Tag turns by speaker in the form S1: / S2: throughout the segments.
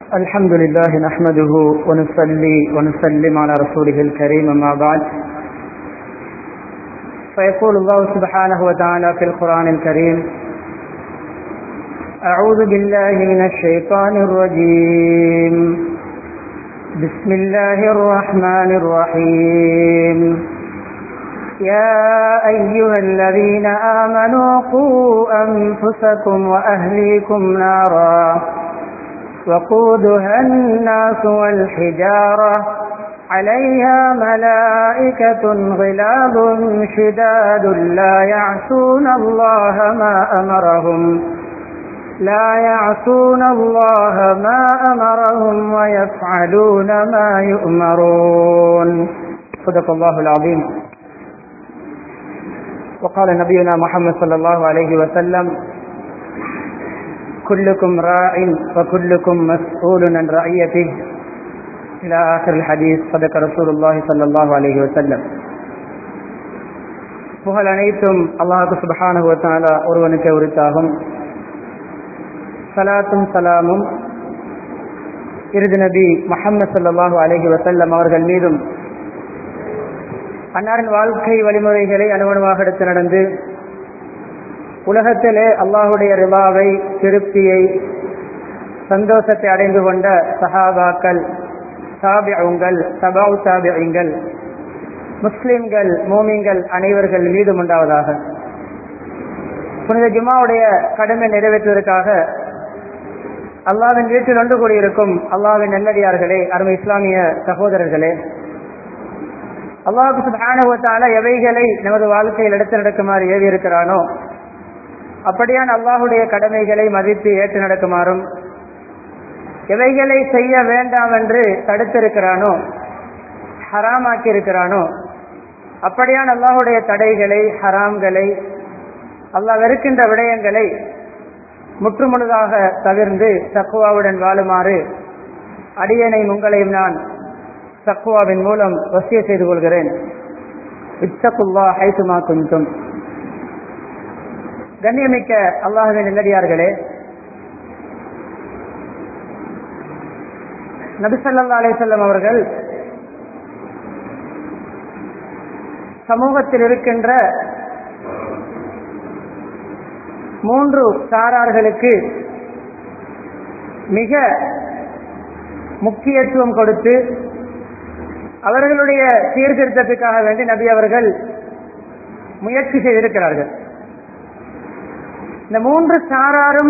S1: الحمد لله نحمده ونصلي ونسلم على رسوله الكريم ما بعد فيقول الله سبحانه وتعالى في القرآن الكريم أعوذ بالله من الشيطان الرجيم بسم الله الرحمن الرحيم يا أيها الذين آمنوا قوا أنفسكم وأهليكم نارا وقودها الناس والحجارة عليها ملائكة غلاب شداد لا يعصون الله ما أمرهم لا يعصون الله ما أمرهم ويفعلون ما يؤمرون صدق الله العظيم وقال نبينا محمد صلى الله عليه وسلم كلكم راع وكلكم مسؤول عن رعيته إلى آخر الحديث صدق رسول الله صلى الله عليه وسلم புகழ் அனைத்தும் அல்லாஹு சுபஹானுவத்தால ஒருவனுக்கு உரித்தாகும் சலாத்தும் சலாமும் இறுதி நபி முகமது சல்லாஹூ அலஹி வசல்லம் அவர்கள் மீதும் அன்னாரின் வாழ்க்கை வழிமுறைகளை அனுகுணமாக எடுத்து நடந்து உலகத்திலே அல்லாஹுடைய ரிவாவை திருப்தியை சந்தோஷத்தை அடைந்து கொண்ட சஹாபாக்கள் சாபியங்கள் சபாவு சாபியங்கள் முஸ்லிம்கள் மோமிங்கள் அனைவர்கள் மீதும் உண்டாவதாக புனித ஜுமாவுடைய கடமை நிறைவேற்றுவதற்காக அல்லாவின் வீட்டில் ஒன்று கூடியிருக்கும் அல்லாவின் நல்லடியார்களே அருமை இஸ்லாமிய சகோதரர்களே அல்லாஹு சுபானுவத்தால எவைகளை நமது வாழ்க்கையில் எடுத்து நடக்குமாறு ஏவி இருக்கிறானோ அப்படியான் அல்லாஹுடைய கடமைகளை மதித்து ஏற்று நடக்குமாறும் எவைகளை செய்ய வேண்டாம் என்று தடுத்திருக்கிறானோ ஹராமாக்கி இருக்கிறானோ அப்படியான் அல்லாஹுடைய தடைகளை ஹராம்களை அல்லாஹ் வெறுக்கின்ற விடயங்களை முற்றுமுழுதாக தவிர்ந்து தக்குவாவுடன் வாழுமாறு அடியனை உங்களையும் நான் தக்குவாவின் மூலம் வசிய செய்து கொள்கிறேன் இத்தகுல்லா ஹைசுமா குந்தும் கண்ணியமிக்க அல்லாஹுவின் நல்லடியார்களே நபிசல்லா அலிசல்லம் அவர்கள் சமூகத்தில் இருக்கின்ற மூன்று சாரார்களுக்கு மிக முக்கியத்துவம் கொடுத்து அவர்களுடைய சீர்திருத்தத்துக்காக வேண்டி நபி அவர்கள் முயற்சி செய்திருக்கிறார்கள் இந்த மூன்று சாராரும்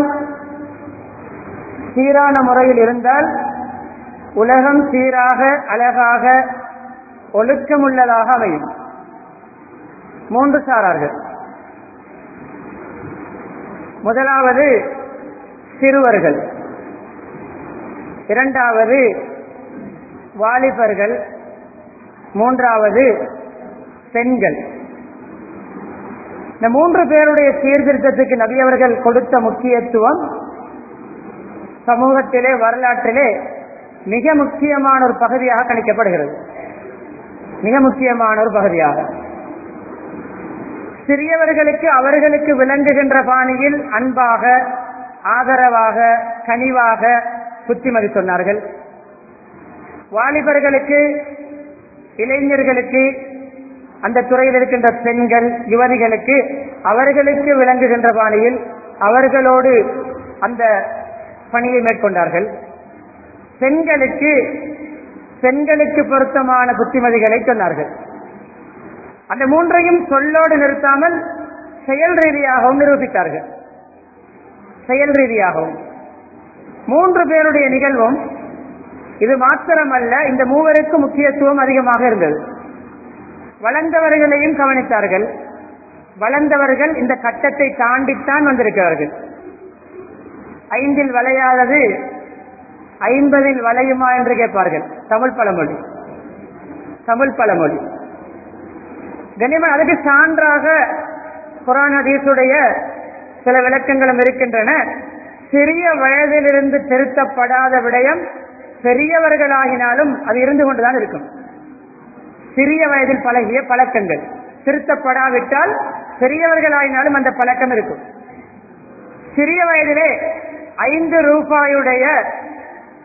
S1: சீரான முறையில் இருந்தால் உலகம் சீராக அழகாக ஒழுக்கமுள்ளதாக அமையும் மூன்று சாரார்கள் முதலாவது சிறுவர்கள் இரண்டாவது வாலிபர்கள் மூன்றாவது பெண்கள் இந்த மூன்று பேருடைய சீர்திருத்தத்துக்கு நபியவர்கள் கொடுத்த முக்கியத்துவம் சமூகத்திலே வரலாற்றிலே மிக முக்கியமான ஒரு பகுதியாக கணிக்கப்படுகிறது மிக முக்கியமான ஒரு பகுதியாக சிறியவர்களுக்கு அவர்களுக்கு விளங்குகின்ற பாணியில் அன்பாக ஆதரவாக கனிவாக புத்திமதி சொன்னார்கள் வாலிபர்களுக்கு இளைஞர்களுக்கு அந்த துறையில் இருக்கின்ற பெண்கள் யுவதிகளுக்கு அவர்களுக்கு விளங்குகின்ற பாணியில் அவர்களோடு அந்த பணியை மேற்கொண்டார்கள் பெண்களுக்கு பெண்களுக்கு பொருத்தமான புத்திமதிகளை சொன்னார்கள் அந்த மூன்றையும் சொல்லோடு நிறுத்தாமல் செயல் ரீதியாகவும் நிரூபித்தார்கள் செயல் ரீதியாகவும் மூன்று பேருடைய நிகழ்வும் இது மாத்திரமல்ல இந்த மூவருக்கு முக்கியத்துவம் அதிகமாக இருந்தது வளர்ந்தவர்களையும் கவனித்தார்கள் வளர்ந்தவர்கள் இந்த கட்டத்தை தாண்டித்தான் வந்திருக்கிறார்கள் ஐந்தில் வளையாதது ஐம்பதில் வளையுமா என்று கேட்பார்கள் தமிழ் பழமொழி தமிழ் பழமொழி கனிமன் அதுக்கு சான்றாக குரான் ஹதீஸுடைய சில விளக்கங்களும் இருக்கின்றன சிறிய வயதிலிருந்து திருத்தப்படாத விடயம் பெரியவர்களாகினாலும் அது இருந்து கொண்டுதான் இருக்கும் சிறிய வயதில் பழகிய பழக்கங்கள் திருத்தப்படாவிட்டால் பெரியவர்களாயினாலும் அந்த பழக்கம் இருக்கும் சிறிய வயதிலே ஐந்து ரூபாயுடைய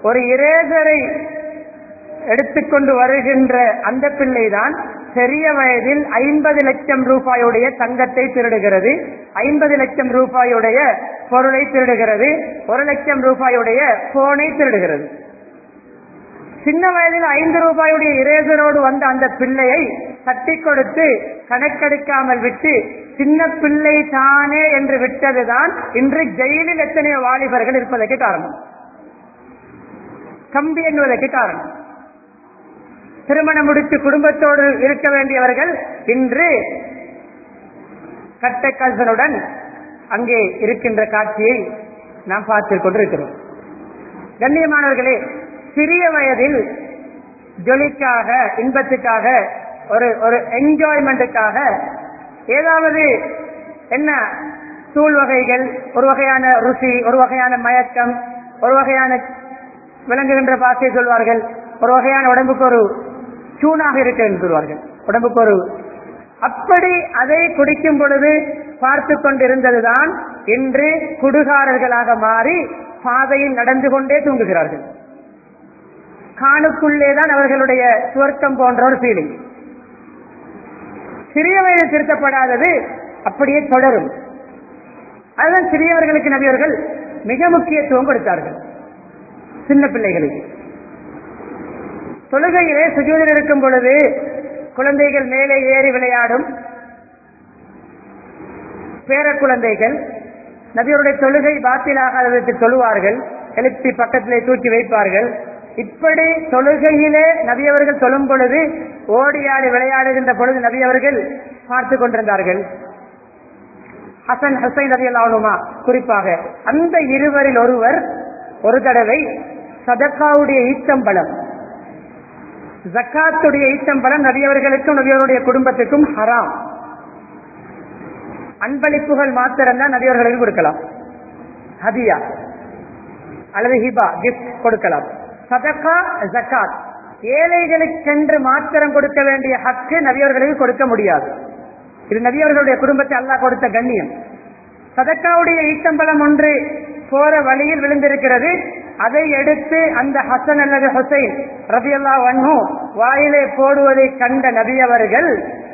S1: ஒரு இரேசரை எடுத்துக்கொண்டு வருகின்ற அந்த பிள்ளைதான் சிறிய வயதில் ஐம்பது லட்சம் ரூபாயுடைய தங்கத்தை திருடுகிறது ஐம்பது லட்சம் ரூபாயுடைய பொருளை திருடுகிறது ஒரு லட்சம் ரூபாயுடைய போனை திருடுகிறது சின்ன வயதில் ஐந்து ரூபாயுடைய இரேசரோடு வந்த அந்த பிள்ளையை தட்டி கொடுத்து கணக்கெடுக்காமல் விட்டு சின்ன பிள்ளை தானே என்று விட்டதுதான் இன்று ஜெயிலில் எத்தனையோ வாலிபர்கள் இருப்பதற்கு காரணம் கம்பி எண்ணுவதற்கு காரணம் திருமணம் முடித்து குடும்பத்தோடு இருக்க வேண்டியவர்கள் இன்று கட்டக்கல்சனுடன் அங்கே இருக்கின்ற காட்சியை நாம் பார்த்துக் கொண்டிருக்கிறோம் கண்ணியமானவர்களே சிறிய வயதில் ஜொலிக்காக இன்பத்துக்காக ஒரு ஒரு என்ஜாய்மெண்ட்டுக்காக ஏதாவது என்ன தூள் வகைகள் ஒரு வகையான ருசி ஒரு வகையான மயக்கம் ஒரு வகையான விளங்குகின்ற பாசை சொல்வார்கள் ஒரு வகையான உடம்புக்கு ஒரு சூனாக இருக்கு என்று சொல்வார்கள் உடம்புக்கு ஒரு அப்படி அதை குடிக்கும் பொழுது பார்த்து கொண்டிருந்ததுதான் இன்று குடுகாரர்களாக மாறி பாதையில் நடந்து கொண்டே தூங்குகிறார்கள் காணுக்குள்ளே தான் அவர்களுடைய சுவர்க்கம் போன்ற ஒரு ஃபீலிங் சிறிய வயது திருத்தப்படாதது அப்படியே தொடரும் அதுதான் சிறியவர்களுக்கு நபியவர்கள் மிக முக்கியத்துவம் கொடுத்தார்கள் சின்ன பிள்ளைகளுக்கு தொழுகையிலே சுஜூதில் இருக்கும் பொழுது குழந்தைகள் மேலே ஏறி விளையாடும் பேர குழந்தைகள் நபியருடைய தொழுகை பாத்திலாகாததற்கு தொழுவார்கள் எழுப்பி பக்கத்திலே தூக்கி வைப்பார்கள் இப்படி தொழுகையிலே நபியவர்கள் தொழும் பொழுது ஓடி ஆடி விளையாடுகின்ற பொழுது நபியவர்கள் பார்த்து கொண்டிருந்தார்கள் ஹசன் ஹசைன் ரவி அல்லாவுமா குறிப்பாக அந்த இருவரில் ஒருவர் ஒரு தடவை சதக்காவுடைய ஈச்சம்பழம் ஜக்காத்துடைய ஈச்சம்பழம் நபியவர்களுக்கும் நபியவருடைய குடும்பத்துக்கும் ஹராம் அன்பளிப்புகள் மாத்திரம்தான் நபியவர்களுக்கு கொடுக்கலாம் ஹதியா அல்லது ஹிபா கிஃப்ட் கொடுக்கலாம் சதக்கா ஜக்காத் ஏழைகளுக்கென்று மாத்திரம் கொடுக்க வேண்டிய ஹக்கு நபியவர்களுக்கு கொடுக்க முடியாது இது நபியவர்களுடைய குடும்பத்தை அல்லாஹ் கொடுத்த கண்ணியம் சதக்காவுடைய ஈட்டம்பலம் ஒன்று போற வழியில் விழுந்திருக்கிறது அதை எடுத்து அந்த ஹசன் அல்லது ஹுசைன் ரபியல்லா வன்ஹு வாயிலே போடுவதை கண்ட நபியவர்கள்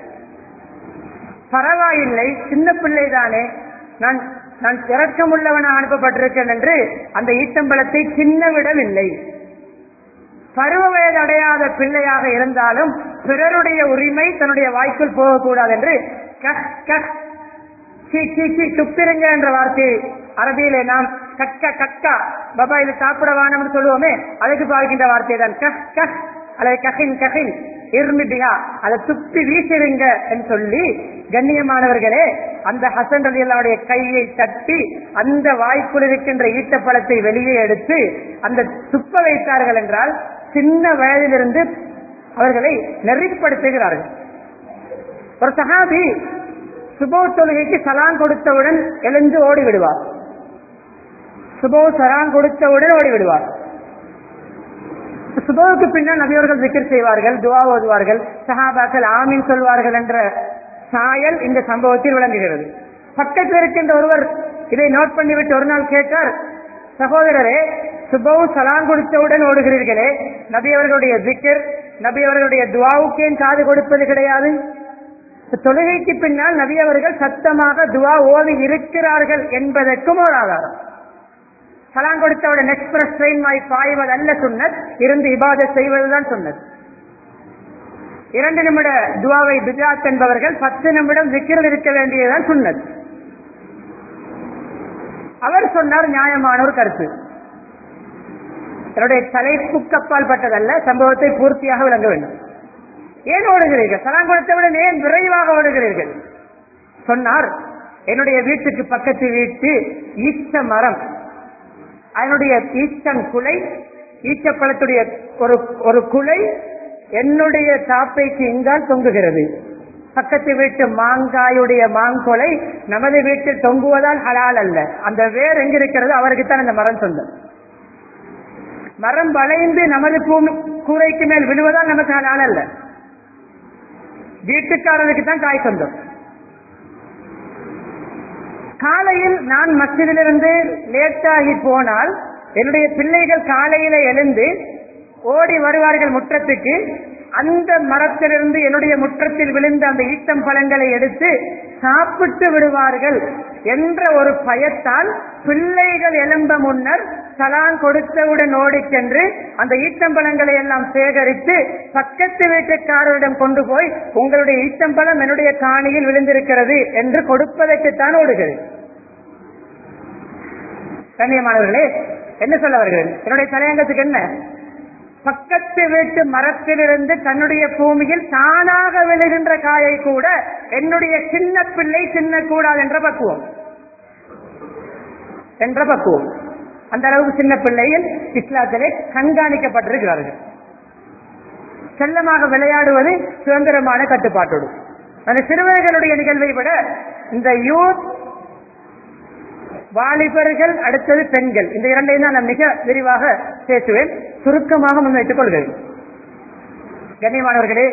S1: பரவாயில்லை சின்ன பிள்ளைதானே நான் நான் இறக்கமுள்ளவனாக அனுப்பப்பட்டிருக்கேன் என்று அந்த ஈட்டம்பலத்தை சின்ன விடவில்லை பருவ வயது அடையாத பிள்ளையாக இருந்தாலும் பிறருடைய உரிமை தன்னுடைய வாய்க்குள் போகக்கூடாது என்று கஹ் கஹ் சீ சீ சீ துப்பிருங்க என்ற வார்த்தையை அரபியிலே நாம் கக்க கக்கா பபா இது சாப்பிட வேணும்னு சொல்லுவோமே அதுக்கு பாவிக்கின்ற வார்த்தை தான் கஹ் கஹ் அல்லது கஹின் கஹின் இருமிபிகா அதை துப்பி வீசிருங்க என்று சொல்லி கண்ணியமானவர்களே அந்த ஹசன் ரலி அல்லாவுடைய கையை தட்டி அந்த வாய்க்குள் இருக்கின்ற ஈட்டப்பழத்தை வெளியே எடுத்து அந்த துப்ப வைத்தார்கள் என்றால் சின்ன வயதிலிருந்து அவர்களை நெறிப்படுத்துகிறார்கள் ஒரு சகாபி சுபோ தொழுகைக்கு சலான் கொடுத்தவுடன் எழுந்து ஓடி விடுவார் சுபோ சலான் கொடுத்தவுடன் ஓடி விடுவார் சுபோவுக்கு பின்னால் நபியவர்கள் விக்கர் செய்வார்கள் துவா ஓதுவார்கள் சஹாபாக்கள் ஆமீன் சொல்வார்கள் என்ற சாயல் இந்த சம்பவத்தில் விளங்குகிறது பக்கத்தில் இருக்கின்ற ஒருவர் இதை நோட் பண்ணிவிட்டு ஒரு நாள் கேட்டார் சகோதரரே சுபவு சலான் கொடுத்தவுடன் ஓடுகிறீர்களே நபி அவர்களுடைய திக்கர் நபி அவர்களுடைய துவாவுக்கேன் காது கொடுப்பது கிடையாது தொழுகைக்கு பின்னால் நபி அவர்கள் சத்தமாக துவா ஓதி இருக்கிறார்கள் என்பதற்கும் ஒரு ஆதாரம் சலான் கொடுத்தவுடன் எக்ஸ்பிரஸ் ட்ரெயின் மாய் பாய்வது அல்ல சொன்னது இருந்து இபாத செய்வதுதான் சொன்னது இரண்டு நிமிட துவாவை பிஜாத் என்பவர்கள் பத்து நிமிடம் விக்கிரல் இருக்க வேண்டியதுதான் சொன்னது அவர் சொன்னார் நியாயமான ஒரு கருத்து என்னுடைய தலைப்புக்கு அப்பால் பட்டதல்ல சம்பவத்தை பூர்த்தியாக விளங்க வேண்டும் ஏன் ஓடுகிறீர்கள் சலாம் கொடுத்தவுடன் ஏன் விரைவாக ஓடுகிறீர்கள் சொன்னார் என்னுடைய வீட்டுக்கு பக்கத்து வீட்டு ஈச்ச மரம் அதனுடைய ஈச்சன் குலை ஈச்சப்பழத்துடைய ஒரு ஒரு குலை என்னுடைய தாப்பைக்கு இங்கால் தொங்குகிறது பக்கத்து வீட்டு மாங்காயுடைய மாங்கொலை நமது வீட்டில் தொங்குவதால் ஹலால் அல்ல அந்த வேர் எங்க இருக்கிறது அவருக்கு தான் அந்த மரம் சொந்தம் மரம் வளைந்து நமது பூமி கூரைக்கு மேல் விழுவதால் நமக்கு ஹலால் அல்ல வீட்டுக்காரருக்கு தான் காய் சொந்தம் காலையில் நான் மசிதிலிருந்து லேட்டாகி போனால் என்னுடைய பிள்ளைகள் காலையில எழுந்து ஓடி வருவார்கள் முற்றத்துக்கு அந்த மரத்திலிருந்து என்னுடைய முற்றத்தில் விழுந்த அந்த ஈட்டம் பழங்களை எடுத்து சாப்பிட்டு விடுவார்கள் என்ற ஒரு பயத்தால் பிள்ளைகள் எழும்ப முன்னர் சலான் கொடுத்தவுடன் ஓடிச் சென்று அந்த ஈட்டம்பழங்களை எல்லாம் சேகரித்து பக்கத்து வீட்டுக்காரரிடம் கொண்டு போய் உங்களுடைய ஈட்டம்பழம் என்னுடைய காணியில் விழுந்திருக்கிறது என்று கொடுப்பதற்குத்தான் ஓடுகிறது கண்ணியமானவர்களே என்ன சொல்ல வருகிறேன் என்னுடைய தலையங்கத்துக்கு என்ன பக்கத்து வீட்டு மரத்திலிருந்து தன்னுடைய பூமியில் தானாக விழுகின்ற காயை கூட என்னுடைய சின்ன பிள்ளை தின்னக்கூடாது என்ற பக்குவம் என்ற பக்குவம் அந்த அளவுக்கு சின்ன பிள்ளைகள் இஸ்லாத்திலே கண்காணிக்கப்பட்டிருக்கிறார்கள் செல்லமாக விளையாடுவது சுதந்திரமான கட்டுப்பாட்டோடு அந்த சிறுவர்களுடைய நிகழ்வை விட இந்த யூத் வாலிபர்கள் அடுத்தது பெண்கள் இந்த இரண்டையும் தான் நான் மிக விரிவாக பேசுவேன் சுருக்கமாக முன்வைத்துக் கொள்கிறேன் கண்ணியமானவர்களே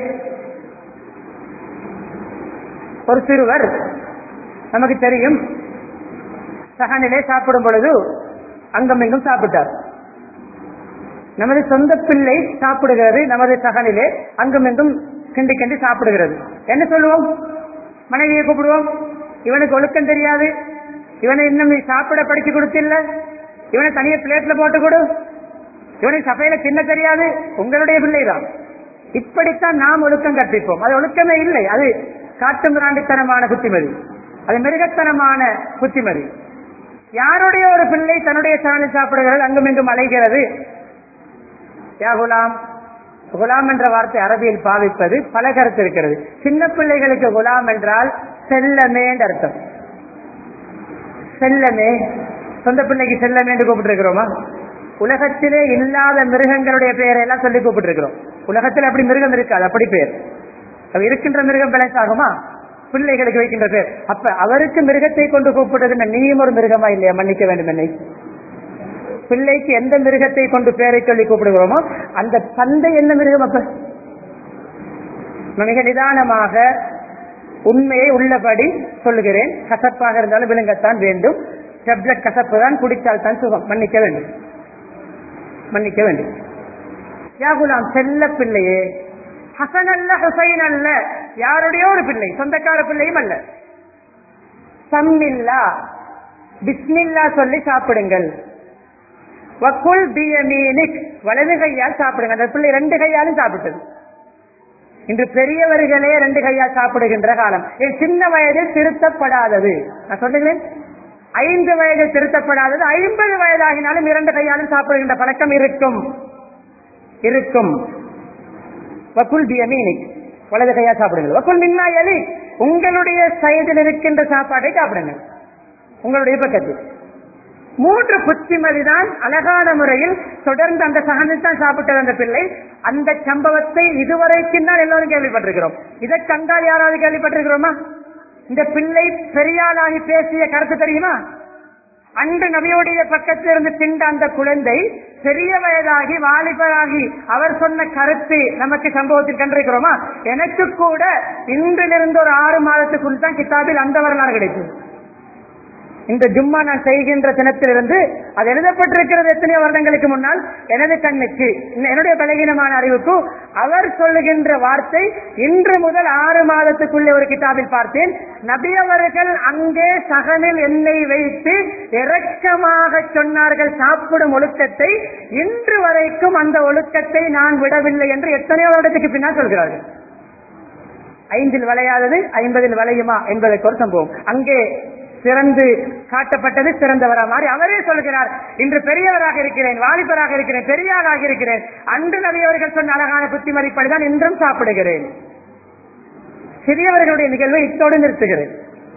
S1: ஒரு சிறுவர் நமக்கு தெரியும் சகனிலே சாப்பிடும் பொழுது அங்கும் இங்கும் சாப்பிட்டார் நமது சொந்த பிள்ளை சாப்பிடுகிறது நமது சகனிலே அங்கும் இங்கும் கிண்டி கிண்டி சாப்பிடுகிறது என்ன சொல்லுவோம் மனைவியை கூப்பிடுவோம் இவனுக்கு ஒழுக்கம் தெரியாது இவனை இன்னும் நீ சாப்பிட படிச்சு கொடுத்தில்ல இவனை தனிய பிளேட்ல போட்டு கொடு இவனை சபையில தின்ன தெரியாது உங்களுடைய பிள்ளைதான் இப்படித்தான் நாம் ஒழுக்கம் கற்பிப்போம் அது ஒழுக்கமே இல்லை அது காட்டு மிராண்டித்தனமான புத்திமதி அது மிருகத்தனமான புத்திமதி யாருடைய ஒரு பிள்ளை தன்னுடைய சாணல் சாப்பிடுகிறது அங்கும் இங்கும் அலைகிறது யா குலாம் குலாம் என்ற வார்த்தை அரபியில் பாவிப்பது பல கருத்து இருக்கிறது சின்ன பிள்ளைகளுக்கு குலாம் என்றால் செல்லமே என்று அர்த்தம் செல்லமே சொந்த பிள்ளைக்கு செல்லமே என்று கூப்பிட்டு இருக்கிறோமா உலகத்திலே இல்லாத மிருகங்களுடைய பெயரை எல்லாம் சொல்லி கூப்பிட்டு இருக்கிறோம் உலகத்தில் அப்படி மிருகம் இருக்காது அப்படி பேர் அப்ப இருக்கின்ற மிருகம் பிழைச்சாகுமா பிள்ளைகளுக்கு வைக்கின்ற பேர் அப்ப அவருக்கு மிருகத்தை கொண்டு கூப்பிடுறது நீயும் ஒரு மிருகமா இல்லையா மன்னிக்க வேண்டும் என்னை பிள்ளைக்கு எந்த மிருகத்தை கொண்டு பேரை சொல்லி கூப்பிடுகிறோமோ அந்த தந்தை என்ன மிருகம் அப்ப மிக நிதானமாக உண்மையை உள்ளபடி சொல்லுகிறேன் கசப்பாக இருந்தாலும் விழுங்கத்தான் வேண்டும் டெப்லெட் கசப்பு தான் குடித்தால் தான் சுகம் மன்னிக்க வேண்டும் மன்னிக்க வேண்டும் யாகுலாம் செல்ல பிள்ளையே ஹசன் அல்ல ஹுசைன் அல்ல யாருடைய ஒரு பிள்ளை சொந்தக்கார பிள்ளையும் அல்ல சம்மில்லா பிஸ்மில்லா சொல்லி சாப்பிடுங்கள் வக்குல் பியமீனிக் வலது கையால் சாப்பிடுங்க அந்த பிள்ளை ரெண்டு கையாலும் சாப்பிட்டது இன்று பெரியவர்களே ரெண்டு கையால் சாப்பிடுகின்ற காலம் என் சின்ன வயதில் திருத்தப்படாதது நான் சொல்லுகிறேன் ஐந்து வயதில் திருத்தப்படாதது ஐம்பது வயதாகினாலும் இரண்டு கையாலும் சாப்பிடுகின்ற பழக்கம் இருக்கும் இருக்கும் வக்குல் பியமீனிக் வலது கையா சாப்பிடுங்கள் வக்குல் மின்னா எலி உங்களுடைய சைதில் இருக்கின்ற சாப்பாட்டை சாப்பிடுங்க உங்களுடைய பக்கத்தில் மூன்று புத்திமதி தான் அழகான முறையில் தொடர்ந்து அந்த சகனில் தான் சாப்பிட்டது அந்த பிள்ளை அந்த சம்பவத்தை இதுவரைக்கும் தான் எல்லாரும் கேள்விப்பட்டிருக்கிறோம் இதை கண்டால் யாராவது கேள்விப்பட்டிருக்கிறோமா இந்த பிள்ளை பெரியாளாகி பேசிய கருத்து தெரியுமா அன்று நபியுடைய பக்கத்தில் இருந்து திண்ட அந்த குழந்தை பெரிய வயதாகி வாலிபராகி அவர் சொன்ன கருத்து நமக்கு சம்பவத்தில் கண்டிருக்கிறோமா எனக்கு கூட இன்றிலிருந்து ஒரு ஆறு மாதத்துக்குள் தான் கிதாபில் அந்த வரலாறு கிடைக்கும் இந்த ஜும்மா நான் செய்கின்ற தினத்திலிருந்து அது எழுதப்பட்டிருக்கிறது எத்தனையோ வருடங்களுக்கு முன்னால் எனது கண்ணுக்கு என்னுடைய பலகீனமான அறிவுக்கு அவர் சொல்லுகின்ற வார்த்தை இன்று முதல் ஆறு மாதத்துக்குள்ளே ஒரு கிதாபில் பார்த்தேன் நபி அவர்கள் அங்கே சகனில் எண்ணெய் வைத்து இரக்கமாக சொன்னார்கள் சாப்பிடும் ஒழுக்கத்தை இன்று வரைக்கும் அந்த ஒழுக்கத்தை நான் விடவில்லை என்று எத்தனையோ வருடத்துக்கு பின்னால் சொல்கிறார்கள் ஐந்தில் வளையாதது ஐம்பதில் வளையுமா என்பதற்கு ஒரு சம்பவம் அங்கே சிறந்து காட்டப்பட்டது சிறந்தவரா மாறி அவரே சொல்கிறார் இன்று பெரியவராக இருக்கிறேன் வாலிபராக இருக்கிறேன் பெரியாராக இருக்கிறேன் அன்று நபியவர்கள் சொன்ன அழகான புத்திமதிப்படிதான் இன்றும் சாப்பிடுகிறேன் சிறியவர்களுடைய நிகழ்வை இத்தோடு நிறுத்துகிறேன்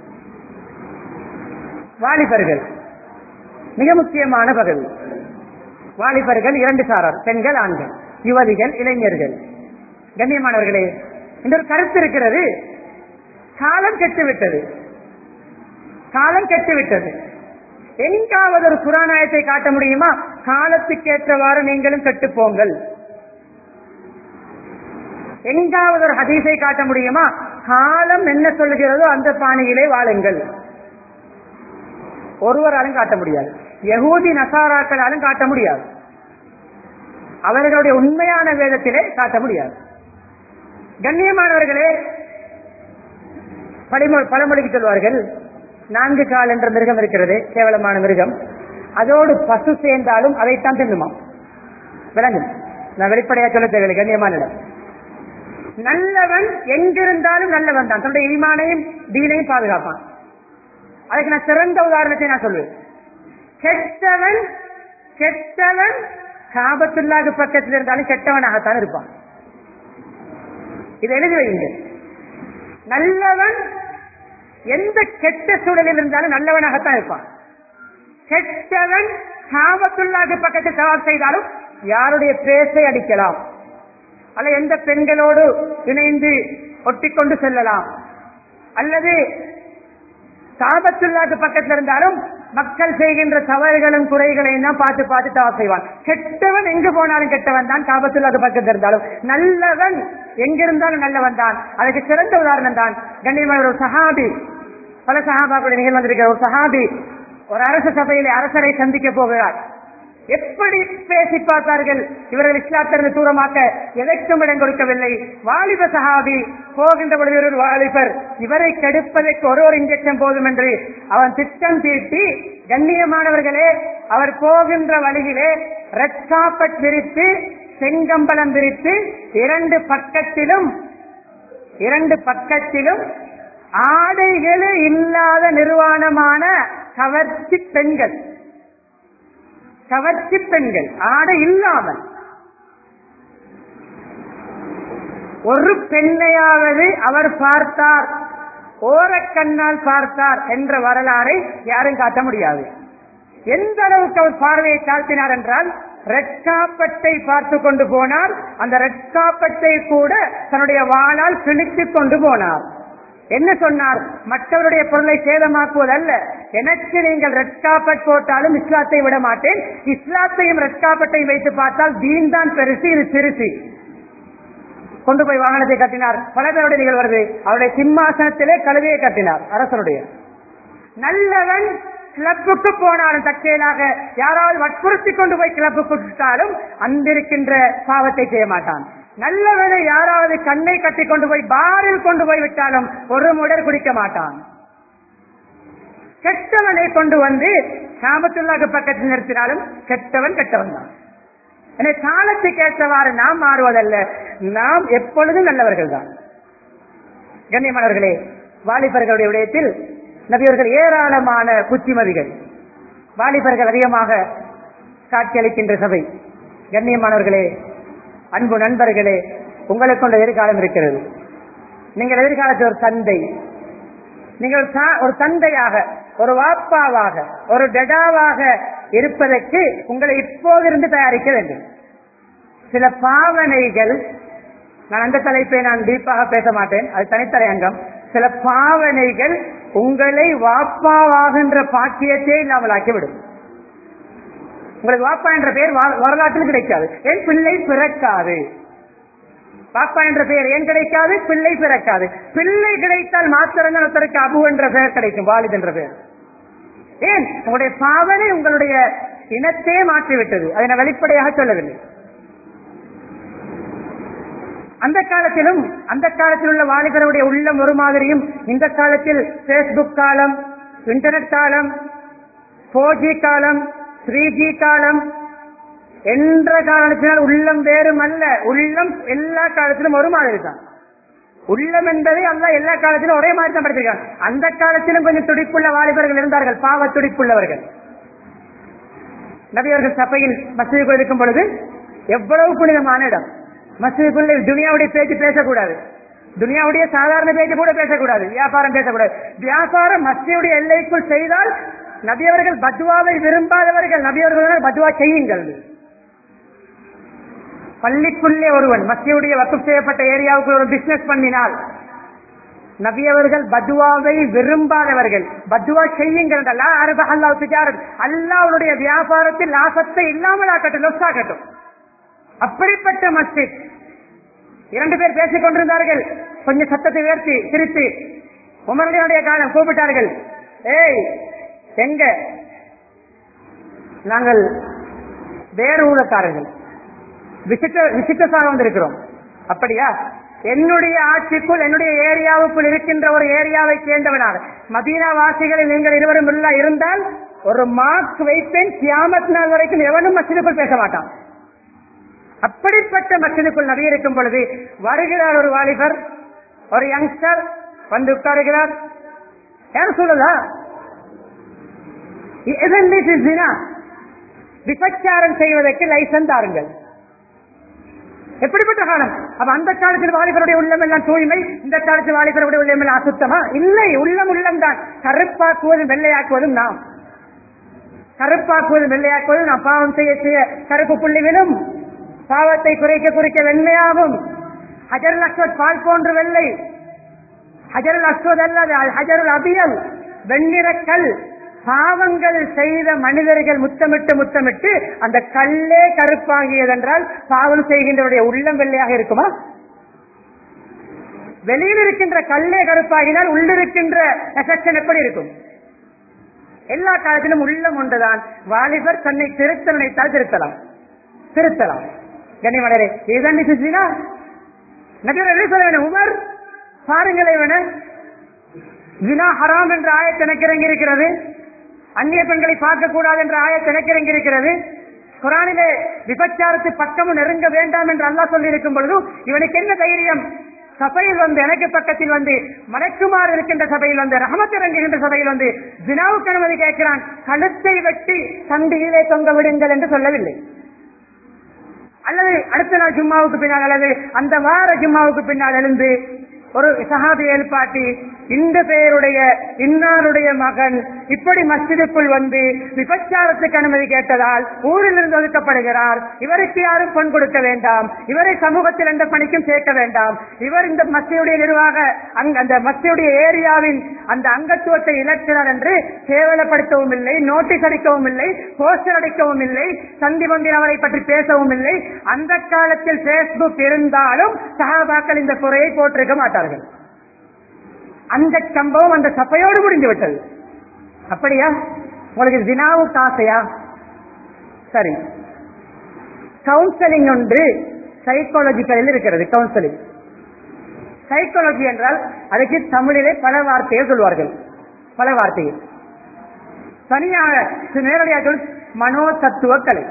S1: வாலிபர்கள் மிக முக்கியமான பகுதி வாலிபர்கள் இரண்டு சாரார் பெண்கள் ஆண்கள் யுவதிகள் இளைஞர்கள் கண்ணியமானவர்களே இந்த ஒரு கருத்து இருக்கிறது காலம் கெட்டுவிட்டது காலம் கெட்டுவிட்டது எங்காவது ஒரு புராணாயத்தை காட்ட முடியுமா காலத்துக்கு ஏற்றவாறு நீங்களும் கெட்டு போங்கள் எங்காவது ஒரு ஹதீஸை காட்ட முடியுமா காலம் என்ன சொல்லுகிறதோ அந்த பாணியிலே வாழுங்கள் ஒருவராலும் காட்ட முடியாது யகூதி நசாராக்களாலும் காட்ட முடியாது அவர்களுடைய உண்மையான வேதத்திலே காட்ட முடியாது கண்ணியமானவர்களே பழமொழி பழமொழிக்கு சொல்வார்கள் நான்கு கால் என்ற மிருகம் இருக்கிறது கேவலமான மிருகம் அதோடு பசு சேர்ந்தாலும் அதைத்தான் தின்னுமாம் விளங்கும் நான் வெளிப்படையா சொல்ல தேவையில்லை கண்ணியமான இடம் நல்லவன் எங்கிருந்தாலும் நல்லவன் தான் தன்னுடைய ஈமானையும் தீனையும் பாதுகாப்பான் அதுக்கு நான் சிறந்த உதாரணத்தை நான் சொல்லுவேன் கெட்டவன் கெட்டவன் காபத்துள்ளாக பக்கத்தில் இருந்தாலும் கெட்டவனாகத்தான் இருப்பான் இதை எழுதி வைங்க நல்லவன் எந்த கெட்ட சூழலில் இருந்தாலும் நல்லவனாகத்தான் இருப்பான் கெட்டவன் காபத்துள்ளாக பக்கத்தில் சவால் செய்தாலும் யாருடைய பேசை அடிக்கலாம் அல்ல எந்த பெண்களோடு இணைந்து ஒட்டிக்கொண்டு செல்லலாம் அல்லது காபத்துள்ளாக்கு பக்கத்தில் இருந்தாலும் மக்கள் செய்கின்ற தவறுகளும் குறைகளையும் தான் பார்த்து பார்த்து தவறு செய்வான் கெட்டவன் எங்கு போனாலும் கெட்டவன் தான் காபத்துள்ளாக்கு பக்கத்தில் இருந்தாலும் நல்லவன் எங்கிருந்தாலும் நல்லவன் தான் அதுக்கு சிறந்த உதாரணம் தான் கண்ணியமான ஒரு சஹாபி பல சஹாபாக்களுடைய நிகழ்வு வந்திருக்கிற ஒரு சஹாபி ஒரு அரச சபையிலே அரசரை சந்திக்க போகிறார் எப்படி பேசி பார்த்தார்கள் இவர்கள் இஸ்லாத்திலிருந்து தூரமாக்க எதற்கும் இடம் கொடுக்கவில்லை வாலிப சஹாபி போகின்ற பொழுது ஒரு வாலிபர் இவரை கெடுப்பதற்கு ஒரு ஒரு இன்ஜெக்ஷன் போதும் என்று அவன் திட்டம் தீட்டி கண்ணியமானவர்களே அவர் போகின்ற வழியிலே ரெட் காப்பட் விரித்து செங்கம்பலம் விரித்து இரண்டு பக்கத்திலும் இரண்டு பக்கத்திலும் ஆடைகளே இல்லாத நிர்வாணமான கவர்ச்சி பெண்கள் கவர்ச்சி பெண்கள் ஆடை இல்லாமல் ஒரு பெண்ணையாவது அவர் பார்த்தார் ஓரக்கண்ணால் பார்த்தார் என்ற வரலாறை யாரும் காட்ட முடியாது எந்த அளவுக்கு அவர் பார்வையை தாழ்த்தினார் என்றால் ரெட்காப்பட்டை பார்த்து கொண்டு போனார் அந்த ரெட்காப்பட்டை கூட தன்னுடைய வாளால் கிழித்துக் கொண்டு போனார் என்ன சொன்னார் மற்றவருடைய பொருளை சேதமாக்குவதல்ல எனக்கு நீங்கள் ரெட் காப்பட் போட்டாலும் இஸ்லாத்தை விட மாட்டேன் இஸ்லாத்தையும் ரெட் காப்பட்டையும் வைத்து பார்த்தால் தீன் தான் பெருசு இது சிறுசு கொண்டு போய் வாகனத்தை கட்டினார் பல பேருடைய நிகழ்வு வருது அவருடைய சிம்மாசனத்திலே கழுதையை கட்டினார் அரசனுடைய நல்லவன் கிளப்புக்கு போனாலும் தற்செயலாக யாராவது வற்புறுத்தி கொண்டு போய் கிளப்புக்கு விட்டாலும் அங்கிருக்கின்ற பாவத்தை செய்ய மாட்டான் நல்லவனை யாராவது கண்ணை கட்டி கொண்டு போய் பாரில் கொண்டு போய் விட்டாலும் ஒரு முடர் குடிக்க மாட்டான் கெட்டவனை கொண்டு வந்து சாபத்துள்ளாக பக்கத்தில் நிறுத்தினாலும் கெட்டவன் கெட்டவன் தான் எனவே காலத்துக்கு ஏற்றவாறு நாம் மாறுவதல்ல நாம் எப்பொழுதும் நல்லவர்கள் தான் கண்ணியமானவர்களே வாலிபர்களுடைய விடயத்தில் நபியவர்கள் ஏராளமான புத்திமதிகள் வாலிபர்கள் அதிகமாக காட்சியளிக்கின்ற சபை கண்ணியமானவர்களே அன்பு நண்பர்களே உங்களுக்கு கொண்ட எதிர்காலம் இருக்கிறது நீங்கள் எதிர்காலத்தில் ஒரு தந்தை நீங்கள் சா- ஒரு தந்தையாக ஒரு வாப்பாவாக ஒரு டெடாவாக இருப்பதற்கு உங்களை இப்போதிருந்து தயாரிக்க வேண்டும் சில பாவனைகள் நான் அந்த தலைப்பை நான் டீப்பாக பேச மாட்டேன் அது தனித்தலை அங்கம் சில பாவனைகள் உங்களை வாப்பாவாகின்ற பாக்கியத்தை இல்லாமல் ஆக்கிவிடும் உங்களுக்கு வாப்பா என்ற பெயர் வா- வரலாற்றில் கிடைக்காது என் பிள்ளை பிறக்காது பாப்பா என்ற பெயர் ஏன் கிடைக்காது பிள்ளை பிறக்காது பிள்ளை கிடைத்தால் மாத்திரங்கள் ஒருத்தருக்கு அபு என்ற பெயர் கிடைக்கும் வாலித் என்ற பெயர் ஏன் உங்களுடைய பாவனை உங்களுடைய இனத்தையே மாற்றிவிட்டது அதை நான் வெளிப்படையாக சொல்லவில்லை அந்த காலத்திலும் அந்த காலத்தில் உள்ள வாலிபருடைய உள்ளம் ஒரு மாதிரியும் இந்த காலத்தில் பேஸ்புக் காலம் இன்டர்நெட் காலம் போர் ஜி காலம் த்ரீ ஜி காலம் என்ற காரணத்தினால் உள்ளம் வேறும் அல்ல உள்ளம் எல்லா காலத்திலும் ஒரு மாதிரி தான் உள்ளம் என்பதை அல்ல எல்லா காலத்திலும் ஒரே மாதிரி தான் படுத்திருக்காங்க அந்த காலத்திலும் கொஞ்சம் துடிப்புள்ள வாலிபர்கள் இருந்தார்கள் பாவ துடிப்புள்ளவர்கள் நபியவர்கள் சபையில் மசூதிக்குள் இருக்கும் பொழுது எவ்வளவு புனிதமான இடம் மசூதிக்குள்ள துனியாவுடைய பேச்சு பேசக்கூடாது துனியாவுடைய சாதாரண பேச்சு கூட பேசக்கூடாது வியாபாரம் பேசக்கூடாது வியாபாரம் மஸ்தியுடைய எல்லைக்குள் செய்தால் நபியவர்கள் பத்வாவை விரும்பாதவர்கள் நபியவர்கள் பத்வா செய்யுங்கள் பள்ளிக்குள்ளே ஒருவன் மத்தியுடைய வசூல் செய்யப்பட்ட ஏரியாவுக்கு ஒரு பிசினஸ் பண்ணினால் நபியவர்கள் பத்வாவை விரும்பாதவர்கள் பத்வா செய்யுங்கள் அல்லாவுடைய வியாபாரத்தில் லாபத்தை இல்லாமல் ஆக்கட்டும் லொஸ் ஆக்கட்டும் அப்படிப்பட்ட மஸ்ஜித் இரண்டு பேர் பேசிக் கொண்டிருந்தார்கள் கொஞ்சம் சத்தத்தை உயர்த்தி சிரித்து உமரனுடைய காலம் கூப்பிட்டார்கள் ஏய் எங்க நாங்கள் வேறு ஊழக்காரர்கள் விசிட்ட விசிட்டஸாக வந்திருக்கிறோம் அப்படியா என்னுடைய ஆட்சிக்குள் என்னுடைய ஏரியாவுக்குள் இருக்கின்ற ஒரு ஏரியாவை சேர்ந்தவனாக மதீனா வாசிகளில் நீங்கள் இருவரும் இல்லா இருந்தால் ஒரு மார்க் வைப்பேன் கியாமத் நாள் வரைக்கும் எவனும் மசிதுக்குள் பேச மாட்டான் அப்படிப்பட்ட மசிதுக்குள் நபி இருக்கும் பொழுது வருகிறார் ஒரு வாலிபர் ஒரு யங்ஸ்டர் வந்து உட்காருகிறார் யார் சொல்லுதா விபச்சாரம் செய்வதற்கு லைசன்ஸ் தாருங்கள் எப்படிப்பட்ட காலம் அப்ப அந்த காலத்தில் வாலிபருடைய உள்ளம் எல்லாம் தூய்மை இந்த காலத்தில் வாலிபருடைய உள்ளம் எல்லாம் அசுத்தமா இல்லை உள்ளம் உள்ளம் தான் கருப்பாக்குவதும் வெள்ளையாக்குவதும் நாம் கருப்பாக்குவதும் வெள்ளையாக்குவதும் நாம் பாவம் செய்ய செய்ய கருப்பு புள்ளி விழும் பாவத்தை குறைக்க குறைக்க வெண்மையாகும் ஹஜருல் அஸ்வத் பால் போன்று வெள்ளை ஹஜருல் அஸ்வத் அல்லது ஹஜருல் அபியல் வெண்ணிறக்கல் பாவங்கள் செய்த மனிதர்கள் முத்தமிட்டு முத்தமிட்டு அந்த கல்லே கருப்பாகியதென்றால் பாவம் செய்கின்றவருடைய உள்ளம் வெள்ளையாக இருக்குமா வெளியில் இருக்கின்ற கல்லே கருப்பாகினால் உள்ளிருக்கின்ற எஃபெக்ஷன் எப்படி இருக்கும் எல்லா காலத்திலும் உள்ளம் ஒன்றுதான் வாலிபர் தன்னை திருத்த நினைத்தால் திருத்தலாம் திருத்தலாம் கனிமலரே இதுதான் சுசினா நபியர் என்ன சொல்ல வேணும் உமர் பாருங்களே வேண வினா ஹராம் என்ற ஆயத் எனக்கு இறங்கி இருக்கிறது அந்நிய பெண்களை பார்க்க கூடாது என்ற ஆயத் எனக்கு இறங்கி இருக்கிறது குரானிலே விபச்சாரத்து பக்கமும் நெருங்க வேண்டாம் என்று அல்லாஹ் சொல்லி இருக்கும் பொழுது இவனுக்கு என்ன தைரியம் சபையில் வந்து எனக்கு பக்கத்தில் வந்து மணக்குமாறு இருக்கின்ற சபையில் வந்து ரஹமத் இறங்குகின்ற சபையில் வந்து வினாவுக்கு அனுமதி கேட்கிறான் கழுத்தை வெட்டி சண்டியிலே தொங்க விடுங்கள் என்று சொல்லவில்லை அல்லது அடுத்த நாள் ஜும்மாவுக்கு பின்னால் அல்லது அந்த வார ஜும்மாவுக்கு பின்னால் எழுந்து ஒரு சஹாபி எழுப்பாட்டி இந்த பெயருடைய இன்னாருடைய மகன் இப்படி மஸ்ஜிதுக்குள் வந்து விபச்சாரத்துக்கு அனுமதி கேட்டதால் ஊரில் இருந்து ஒதுக்கப்படுகிறார் இவருக்கு யாரும் பொன் கொடுக்க வேண்டாம் இவரை சமூகத்தில் எந்த பணிக்கும் சேர்க்க வேண்டாம் இவர் இந்த மஸ்தியுடைய நிர்வாக அங்க- அந்த மஸ்தியுடைய ஏரியாவின் அந்த அங்கத்துவத்தை இழக்கிறார் என்று கேவலப்படுத்தவும் இல்லை நோட்டீஸ் அடிக்கவும் இல்லை போஸ்டர் அடிக்கவும் இல்லை சந்தி மந்திர் அவரை பற்றி பேசவும் இல்லை அந்த காலத்தில் பேஸ்புக் இருந்தாலும் சகாபாக்கள் இந்த குறையை போட்டிருக்க மாட்டார்கள் அந்த சம்பவம் அந்த சபையோடு முடிந்து விட்டது அப்படியா உங்களுக்கு தினாவுக்கு ஆசையா சரி கவுன்சிலிங் ஒன்று சைக்காலஜிக்கலில் இருக்கிறது கவுன்சிலிங் சைக்காலஜி என்றால் அதுக்கு தமிழிலே பல வார்த்தையை சொல்வார்கள் பல வார்த்தைகள் தனியாக நேரடியாக சொல் மனோ தத்துவ கலை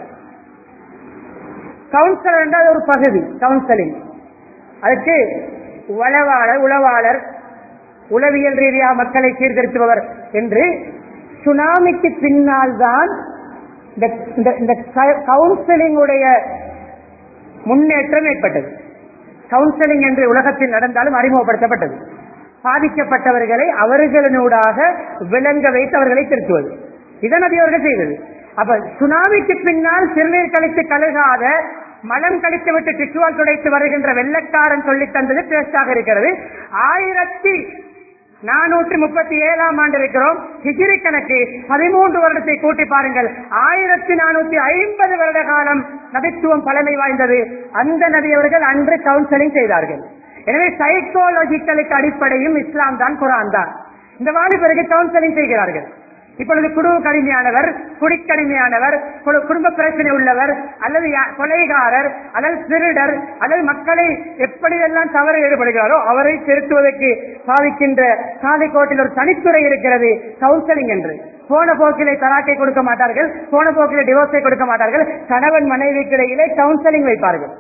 S1: கவுன்சிலர் என்றால் ஒரு பகுதி கவுன்சிலிங் அதுக்கு உளவாளர் உளவாளர் உளவியல் ரீதியாக மக்களை சீர்திருத்துபவர் என்று சுனாமிக்கு பின்னால் தான் இந்த இந்த- இந்த கவுன்சிலிங் உடைய முன்னேற்றம் ஏற்பட்டது கவுன்சிலிங் என்று உலகத்தில் நடந்தாலும் அறிமுகப்படுத்தப்பட்டது பாதிக்கப்பட்டவர்களை அவர்களினூடாக விளங்க வைத்து அவர்களை திருத்துவது இதன் அது அவர்கள் செய்தது அப்ப சுனாமிக்கு பின்னால் சிறுநீர் கழித்து கழுகாத மலம் கழித்து விட்டு டிஷ்வால் துடைத்து வருகின்ற வெள்ளக்காரன் சொல்லி தந்தது டேஸ்டாக இருக்கிறது ஆயிரத்தி நானூற்றி முப்பத்தி ஏழாம் ஆண்டு இருக்கிறோம் ஹிஜிரி கணக்கு பதிமூன்று வருடத்தை கூட்டி பாருங்கள் ஆயிரத்தி நானூத்தி ஐம்பது வருட காலம் நபித்துவம் பழமை வாய்ந்தது அந்த நபியவர்கள் அன்று கவுன்சிலிங் செய்தார்கள் எனவே சைக்காலஜிக்கலுக்கு அடிப்படையும் இஸ்லாம் தான் குரான் தான் இந்த வாலிபருக்கு கவுன்சிலிங் செய்கிறார்கள் இப்பொழுது குடும்ப கடுமையானவர் குடிக்கடுமையானவர் கு- குடும்ப பிரச்சனை உள்ளவர் அல்லது யா- கொலைகாரர் அல்லது திருடர் அல்லது மக்களை எப்படியெல்லாம் தவறு ஈடுபடுகிறாரோ அவரை திருத்துவதற்கு சாதிக்கின்ற சாதிக்கோட்டில் ஒரு தனித்துறை இருக்கிறது கவுன்சிலிங் என்று போன போக்கிலே தலாக்கை கொடுக்க மாட்டார்கள் போன போக்கிலே டிவோர்ஸை கொடுக்க மாட்டார்கள் கணவன் மனைவிக்கு இடையிலே கவுன்சிலிங் வைப்பார்கள்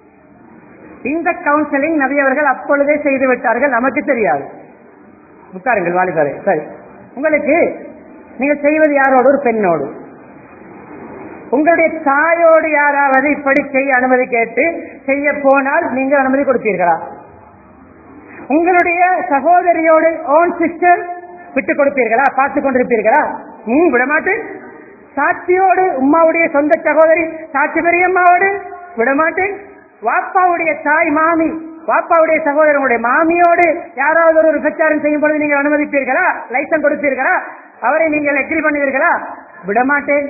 S1: இந்த கவுன்சிலிங் நபி அவர்கள் அப்பொழுதே செய்து விட்டார்கள் நமக்கு தெரியாது உட்காருங்கள் வாலிபரே சரி உங்களுக்கு நீங்கள் செய்வது யாரோடு ஒரு பெண்ணோடு உங்களுடைய தாயோடு யாராவது இப்படி செய்ய அனுமதி கேட்டு செய்ய போனால் நீங்கள் அனுமதி கொடுப்பீர்களா உங்களுடைய சகோதரியோடு ஓன் சிஸ்டர் விட்டு கொடுப்பீர்களா பார்த்து கொண்டிருப்பீர்களா ம் விடமாட்டேன் சாட்சியோடு உம்மாவுடைய சொந்த சகோதரி சாட்சி பெரியம்மாவோடு விடமாட்டேன் வாப்பாவுடைய தாய் மாமி வாப்பாவுடைய சகோதரனுடைய மாமியோடு யாராவது ஒரு விபச்சாரம் செய்யும் பொழுது நீங்கள் அனுமதிப்பீர்களா லைசன்ஸ் கொடுப்பீர்களா அவரை நீங்கள் எக்ரி பண்ணுவீர்களா விடமாட்டேன்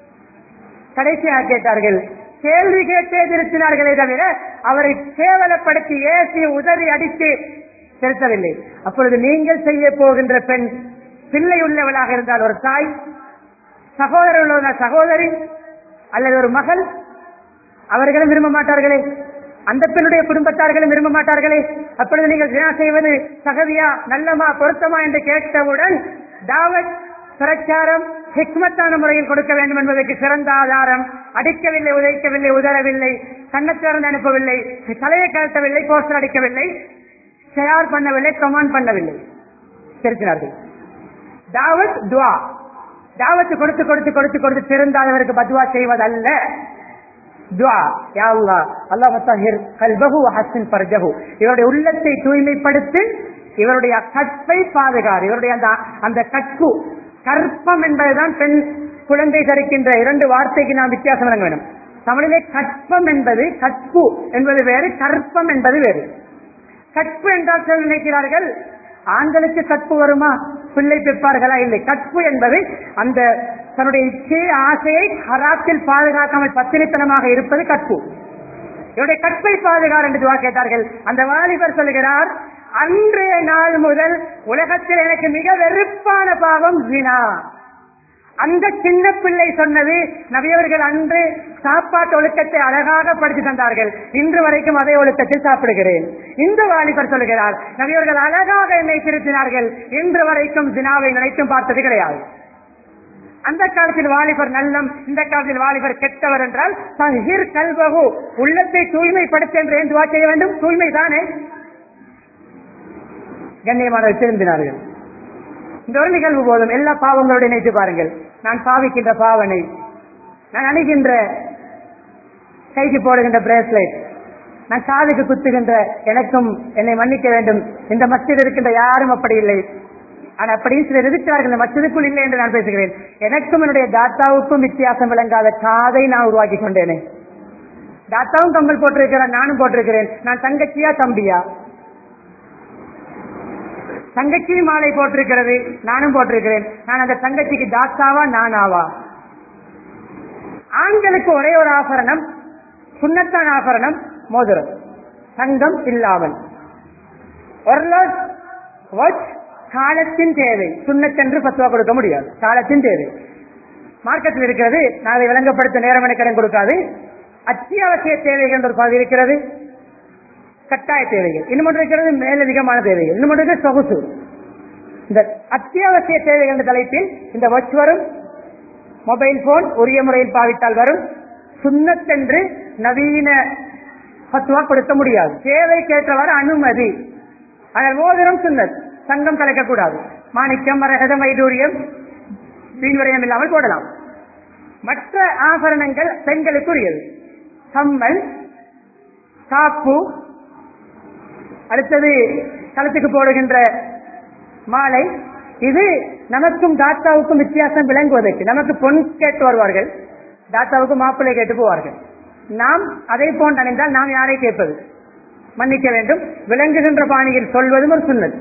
S1: கடைசியாக கேட்டார்கள் கேள்வி கேட்டே திருத்தினார்களே தவிர அவரை கேவலப்படுத்தி ஏசி உதறி அடித்து திருத்தவில்லை அப்பொழுது நீங்கள் செய்ய போகின்ற பெண் பிள்ளை உள்ளவளாக இருந்தால் ஒரு தாய் சகோதரர் உள்ள சகோதரி அல்லது ஒரு மகள் அவர்களும் விரும்ப மாட்டார்களே அந்த பெண்ணுடைய குடும்பத்தார்களும் விரும்ப மாட்டார்களே அப்பொழுது நீங்கள் தினா செய்வது சகதியா நல்லமா பொருத்தமா என்று கேட்டவுடன் தாவத் பிரச்சாரம் ஹிக்மத்தான முறையில் கொடுக்க வேண்டும் என்பதற்கு சிறந்த ஆதாரம் அடிக்கவில்லை உதைக்கவில்லை உதறவில்லை கண்ணத்திறந்து அனுப்பவில்லை தலையை கழட்டவில்லை போஸ்டர் அடிக்கவில்லை ஷேர் பண்ணவில்லை கமாண்ட் பண்ணவில்லை தெரிவிக்கிறார்கள் தாவத் துவா தாவத்து கொடுத்து கொடுத்து கொடுத்து கொடுத்து திருந்தாதவருக்கு பத்வா செய்வதல்ல துவா யா அல்லாஹ் அல்லாஹ் தஹிர் கல்பஹு வ ஹஸ்ஸின் ஃபர்ஜஹு இவருடைய உள்ளத்தை தூய்மைப்படுத்தி இவருடைய கற்பை பாதுகார் இவருடைய அந்த அந்த கற்பு கற்பம் என்பதுதான் பெண் குழந்தை தரிக்கின்ற இரண்டு வார்த்தைக்கு நாம் வித்தியாசம் வழங்க வேண்டும் தமிழிலே கற்பம் என்பது கற்பு என்பது வேறு கற்பம் என்பது வேறு கற்பு என்றால் சிலர் நினைக்கிறார்கள் ஆண்களுக்கு கற்பு வருமா பிள்ளை பெற்பார்களா இல்லை கற்பு என்பது அந்த தன்னுடைய இச்சையை ஆசையை ஹராத்தில் பாதுகாக்காமல் பத்தினித்தனமாக இருப்பது கற்பு இவருடைய கற்பை பாதுகார் என்று துவா கேட்டார்கள் அந்த வாலிபர் சொல்கிறார் அன்றைய நாள் முதல் உலகத்தில் எனக்கு மிக வெறுப்பான பாவம் ஜினா அந்த சின்ன பிள்ளை சொன்னது நபியவர்கள் அன்று சாப்பாட்டு ஒழுக்கத்தை அழகாக படித்து தந்தார்கள் இன்று வரைக்கும் அதே ஒழுக்கத்தில் சாப்பிடுகிறேன் இந்த வாலிபர் சொல்கிறார் நபியவர்கள் அழகாக என்னை திருத்தினார்கள் இன்று வரைக்கும் ஜினாவை நினைத்தும் பார்த்தது கிடையாது அந்த காலத்தில் வாலிபர் நல்லம் இந்த காலத்தில் வாலிபர் கெட்டவர் என்றால் தஹீர் கல்வகு உள்ளத்தை தூய்மைப்படுத்த என்று ஏன் துவா செய்ய வேண்டும் தூய்மை தானே கண்ணியமானவர் திருந்தினார்கள் இந்த ஒரு நிகழ்வு போதும் எல்லா பாவங்களோடு நினைத்து பாருங்கள் நான் பாவிக்கின்ற பாவனை நான் அணிகின்ற கைக்கு போடுகின்ற பிரேஸ்லைட் நான் காதுக்கு குத்துகின்ற எனக்கும் என்னை மன்னிக்க வேண்டும் இந்த மஸ்ஜித் இருக்கின்ற யாரும் அப்படி இல்லை ஆனா அப்படியும் சிலர் இருக்கிறார்கள் இந்த மஸ்ஜிதுக்குள் இல்லை என்று நான் பேசுகிறேன் எனக்கும் என்னுடைய தாத்தாவுக்கும் வித்தியாசம் விளங்காத காதை நான் உருவாக்கி கொண்டேனே தாத்தாவும் கம்பல் போட்டிருக்கிறார் நானும் போட்டிருக்கிறேன் நான் தங்கச்சியா தம்பியா தங்கச்சியும் மாலை போட்டிருக்கிறது நானும் போட்டிருக்கிறேன் நான் அந்த தங்கச்சிக்கு தாத்தாவா நானாவா ஆண்களுக்கு ஒரே ஒரு ஆபரணம் சுண்ணத்தான் ஆபரணம் மோதிரம் தங்கம் இல்லாமல் ஒர்லோஸ் வாட்ச் காலத்தின் தேவை சுண்ணத்தென்று பத்துவா கொடுக்க முடியாது காலத்தின் தேவை மார்க்கெட்டில் இருக்கிறது நான் அதை விளங்கப்படுத்த நேரம் எனக்கு கடன் கொடுக்காது அத்தியாவசிய தேவைகள் என்ற ஒரு பகுதி இருக்கிறது கட்டாய தேவைகள் இன்னும் ஒன்று இருக்கிறது மேலதிகமான தேவைகள் இன்னும் ஒன்று இருக்கிறது சொகுசு இந்த அத்தியாவசிய தேவைகள் என்ற தலைப்பில் இந்த வாட்ச் வரும் மொபைல் போன் உரிய முறையில் பாவித்தால் வரும் சுண்ணத்தென்று நவீன பத்துவா கொடுக்க முடியாது தேவைக்கேற்றவாறு அனுமதி ஆனால் மோதிரம் சுண்ணத் தங்கம் கலக்கக்கூடாது மாணிக்கம் மரகதம் வைடூரியம் வீண்வரையம் இல்லாமல் போடலாம் மற்ற ஆபரணங்கள் பெண்களுக்குரியது கம்மல் காப்பு அடுத்தது களத்துக்கு போடுகின்ற மாலை இது நமக்கும் தாத்தாவுக்கும் வித்தியாசம் விளங்குவதற்கு நமக்கு பொன் கேட்டு வருவார்கள் தாத்தாவுக்கு மாப்பிள்ளை கேட்டு போவார்கள் நாம் அதை போன்று அணிந்தால் நாம் யாரை கேட்பது மன்னிக்க வேண்டும் விளங்குகின்ற பாணியில் சொல்வதும் ஒரு சுண்ணது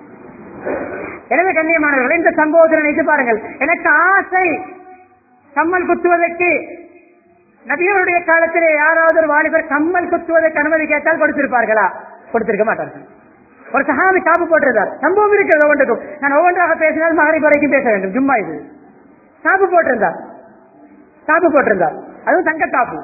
S1: எனவே கண்ணியமானவர்கள் இந்த சம்பவத்தை நினைத்து பாருங்கள் எனக்கு ஆசை கம்மல் குத்துவதற்கு நபியருடைய காலத்திலே யாராவது ஒரு வாலிபர் கம்மல் குத்துவதற்கு அனுமதி கேட்டால் கொடுத்திருப்பார்களா கொடுத்திருக்க மாட்டார்கள் ஒரு சஹாபி காப்பு போட்டிருந்தார் சம்பவம் இருக்கிறது ஒவ்வொன்றுக்கும் நான் ஒவ்வொன்றாக பேசினால் மகரி வரைக்கும் பேச வேண்டும் சும்மா இது காப்பு போட்டிருந்தார் காப்பு போட்டிருந்தார் அதுவும் தங்க காப்பு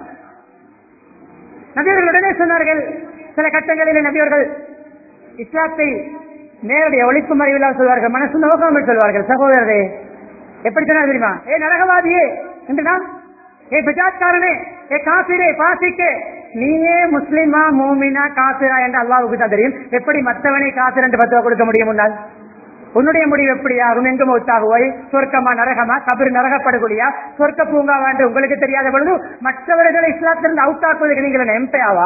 S1: நபியர்கள் உடனே சொன்னார்கள் சில கட்டங்களில் நபியர்கள் இஸ்லாத்தை நேரடி ஒழிப்பு மறைவில்லால் சொல்வார்கள் மனசு நோக்காமல் சொல்வார்கள் சகோதரரே எப்படி சொன்னா தெரியுமா ஏ நரகவாதியே என்று நாம் ஏ பிஜாத்காரனே ஏ காசிரே பாசிக்கே நீயே முஸ்லிமா மூமினா காசிரா என்று அல்லாவுக்கு தான் தெரியும் எப்படி மற்றவனை காசிர் என்று பத்துவா கொடுக்க முடியும் முன்னால் உன்னுடைய முடிவு எப்படி ஆகும் எங்கு மௌத்தாகுவாய் சொர்க்கமா நரகமா கபர் நரகப்படுகொடியா சொர்க்க பூங்காவா என்று உங்களுக்கு தெரியாத பொழுது மற்றவர்களை இஸ்லாத்திலிருந்து அவுட் ஆக்குவதற்கு நீங்கள் எம்பையாவா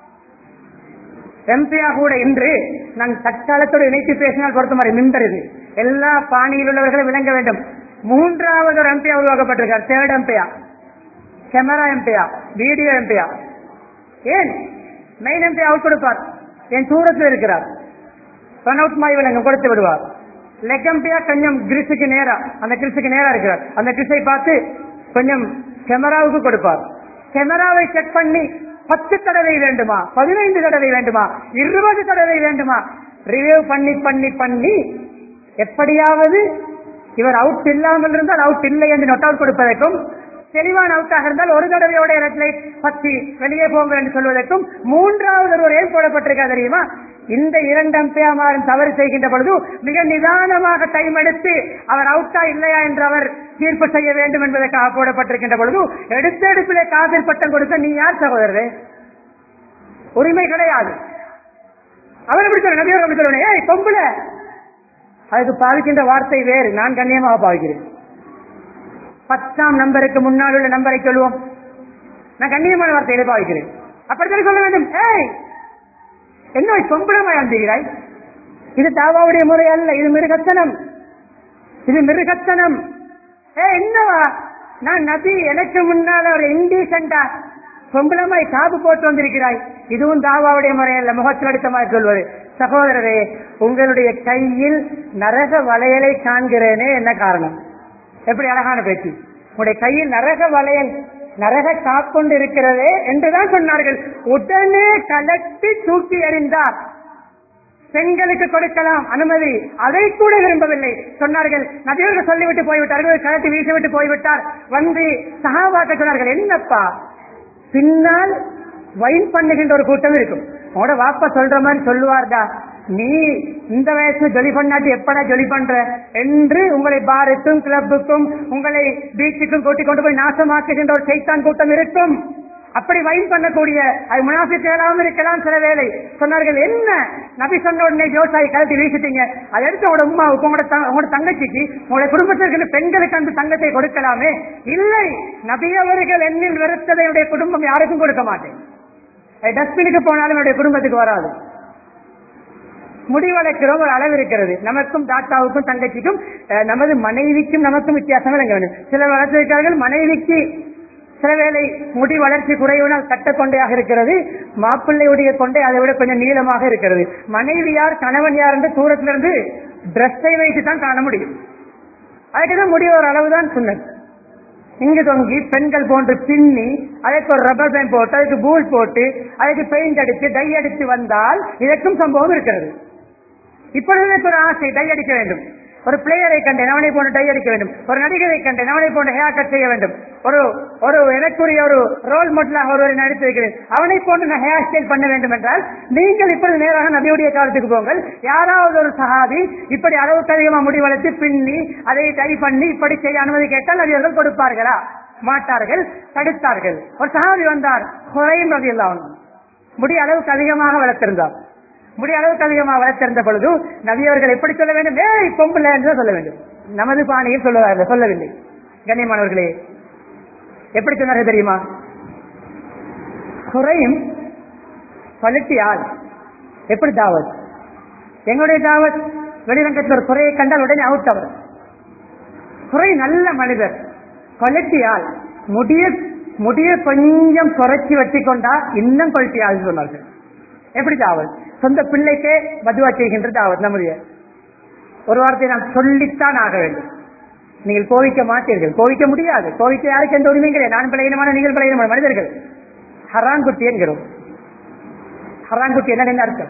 S1: எம்பியா கூட இன்று நான் தற்காலத்தோடு இணைத்து பேசினால் பொறுத்த மாதிரி மிம்பர் இது எல்லா பாணியில் உள்ளவர்களும் விளங்க வேண்டும் மூன்றாவது ஒரு எம்பியா உருவாக்கப்பட்டிருக்கார் தேர்ட் எம்பியா கேமரா எம்பியா வீடியோ எம்பியா ஏன் மெயின் எம்பியா அவுட் கொடுப்பார் என் தூரத்தில் இருக்கிறார் ரன் அவுட் மாய் விலங்கம் கொடுத்து விடுவார் லெக் எம்பியா கொஞ்சம் கிரிஸுக்கு நேரா அந்த கிரிஸுக்கு நேரா இருக்கிறார் அந்த கிரிஸை பார்த்து கொஞ்சம் கேமராவுக்கு கொடுப்பார் கேமராவை செக் பண்ணி பத்து தடவை வேண்டுமா பதினைந்து தடவை வேண்டுமா இருபது தடவை வேண்டுமா ரிவ்யூ பண்ணி பண்ணி பண்ணி எப்படியாவது இவர் அவுட் இல்லாமல் இருந்தால் அவுட் இல்லை என்று நொட் அவுட் கொடுப்பதற்கும் தெளிவான அவுட்டாக இருந்தால் ஒரு தடவையோட இடத்துல பத்தி வெளியே போங்க என்று சொல்வதற்கும் மூன்றாவது ஒரு ஏன் போடப்பட்டிருக்கா தெரியுமா இந்த இரண்டு அம்பையாமாரும் தவறு செய்கின்ற பொழுது மிக நிதானமாக டைம் எடுத்து அவர் அவுட்டா இல்லையா என்று அவர் தீர்ப்பு செய்ய வேண்டும் என்பதற்காக போடப்பட்டிருக்கின்ற பொழுது எடுத்த எடுப்பிலே காதல் பட்டம் கொடுத்த நீ யார் சகோதரரே உரிமை கிடையாது அவர் எப்படி சொல்ல நபியோர் எப்படி சொல்லுவேன் ஏய் பொம்பளை அதுக்கு பாவிக்கின்ற வார்த்தை வேறு நான் கண்ணியமாக பாவிக்கிறேன் பத்தாம் நம்பருக்கு முன்னால் உள்ள நம்பரை சொல்லுவோம் நான் கண்ணியமான வார்த்தைகளை பாவிக்கிறேன் அப்படித்தான் சொல்ல வேண்டும் ஏய் என்ன பொம்பளமாய் அந்துகிறாய் இது தாவாவுடைய முறை அல்ல இது மிருகத்தனம் இது மிருகத்தனம் ஏ என்னவா நான் நபி எனக்கு முன்னால ஒரு இண்டீசென்டா பொம்பளமாய் காப்பு போட்டு வந்திருக்கிறாய் இதுவும் தாவாவுடைய முறை அல்ல முகத்தில் அடுத்த மாதிரி சொல்வது சகோதரரே உங்களுடைய கையில் நரக வளையலை காண்கிறேனே என்ன காரணம் எப்படி அழகான பேச்சு உங்களுடைய கையில் நரக வளையல் நரக காப்புண்டு இருக்கிறதே என்றுதான் சொன்னார்கள் உடனே கலட்டி தூக்கி எறிந்தார் பெண்களுக்கு கொடுக்கலாம் அனுமதி அதை கூட விரும்பவில்லை சொன்னார்கள் நபியர்கள் சொல்லிவிட்டு போய்விட்டார்கள் கலட்டி வீசிவிட்டு போய்விட்டார் வந்து சகாபாக்க சொன்னார்கள் என்னப்பா பின்னால் வைன் பண்ணுகின்ற ஒரு கூட்டம் இருக்கும் உங்களோட வாப்பா சொல்ற மாதிரி சொல்லுவார்டா நீ இந்த வயசு ஜொலி பண்ணாட்டி எப்படா ஜொலி பண்ற என்று உங்களை பாருக்கும் கிளப்புக்கும் உங்களை பீச்சுக்கும் கூட்டிக் கொண்டு போய் நாசமாக்குகின்ற ஒரு சைத்தான் கூட்டம் இருக்கும் அப்படி வைன் பண்ணக்கூடிய அது முனாஃபிக்கெல்லாம் இருக்கலாம் சில வேலை சொன்னார்கள் என்ன நபி சொன்ன உடனே ஜோசாய் கலத்தி வீசிட்டீங்க அதை எடுத்து உங்களோட உமாவுக்கு உங்களோட த- உங்களோட தங்கச்சிக்கு உங்களோட குடும்பத்திற்கு பெண்களுக்கு அந்த தங்கத்தை கொடுக்கலாமே இல்லை நபி அவர்கள் என்னில் வெறுத்ததை என்னுடைய குடும்பம் யாருக்கும் கொடுக்க மாட்டேன் டஸ்ட்பினுக்கு போனாலும் என்னுடைய குடும்பத்துக்கு வராது முடி வளர்க்கிறோம் ஒரு அளவு இருக்கிறது நமக்கும் தாத்தாவுக்கும் தங்கச்சிக்கும் அஹ், நமது மனைவிக்கும் நமக்கும் வித்தியாசம் விளங்க வேண்டும் சில வளர்த்திருக்கிறார்கள் மனைவிக்கு சில வேளை முடி வளர்ச்சி குறைவினால் கட்ட கொண்டையாக இருக்கிறது மாப்பிள்ளையுடைய கொண்டை அதை விட கொஞ்சம் நீளமாக இருக்கிறது மனைவி யார் கணவன் யார் என்று தூரத்திலிருந்து டிரெஸ்ஸை வைத்து தான் காண முடியும் அதுக்குதான் முடிய ஒரு அளவுதான் சொன்னது இங்கு தொங்கி பெண்கள் போன்று பின்னி அதற்கு ஒரு ரப்பர் பேண்ட் போட்டு அதுக்கு பூல் போட்டு அதுக்கு பெயிண்ட் அடித்து டை அடித்து வந்தால் இதற்கும் சம்பவம் இருக்கிறது இப்பொழுது எனக்கு ஒரு ஆசை டை அடிக்க வேண்டும் ஒரு பிளேயரை கண்டேன் அவனை போன்று டை அடிக்க வேண்டும் ஒரு நடிகரை கண்டேன் அவனை போன்று ஹேர் கட் செய்ய வேண்டும் ஒரு ஒரு எனக்குரிய ஒரு ரோல் மாடலாக ஒருவரை நடித்திருக்கிறேன் அவனை போன்று நான் ஹேர் ஸ்டைல் பண்ண வேண்டும் என்றால் நீங்கள் இப்பொழுது நேராக நபியுடைய காலத்துக்கு போங்கள் யாராவது ஒரு சஹாபி இப்படி அளவுக்கு அதிகமா முடி வளர்த்து பின்னி அதை டை பண்ணி இப்படி செய்ய அனுமதி கேட்டால் நபியர்கள் கொடுப்பார்களா மாட்டார்கள் தடுத்தார்கள் ஒரு சஹாபி வந்தார் குறையும் ரவி முடி அளவுக்கு அதிகமாக வளர்த்திருந்தார் முடி அளவுக்கு அதிகமாக வளர்த்திருந்த பொழுது நபியவர்கள் எப்படி சொல்ல வேண்டும் ஏய் பொம்பளை என்று தான் சொல்ல வேண்டும் நமது பாணியில் சொல்லுவார்கள் சொல்லவில்லை கண்ணியமானவர்களே எப்படி சொன்னார்கள் தெரியுமா குறையும் பழுட்டியால் எப்படி தாவத் எங்களுடைய தாவத் வெளிரங்கத்தில் ஒரு குறையை கண்டால் உடனே அவுட் அவர் குறை நல்ல மனிதர் கொலட்டியால் முடிய முடிய கொஞ்சம் குறைச்சி வெட்டி கொண்டா இன்னும் கொலட்டியால் சொன்னார்கள் எப்படி தாவத் சொந்த பிள்ளைக்கே மதுவா செய்கின்ற தாவத் நம்முடைய ஒரு வார்த்தை நாம் சொல்லித்தான் ஆக வேண்டும் நீங்கள் கோவிக்க மாட்டீர்கள் கோவிக்க முடியாது கோவிக்க யாருக்கு எந்த உரிமையும் கிடையாது நான் பிழையினமான நீங்கள் பிழையினமான மனிதர்கள் ஹரான்குட்டி என்கிறோம் ஹரான்குட்டி என்ன அர்த்தம்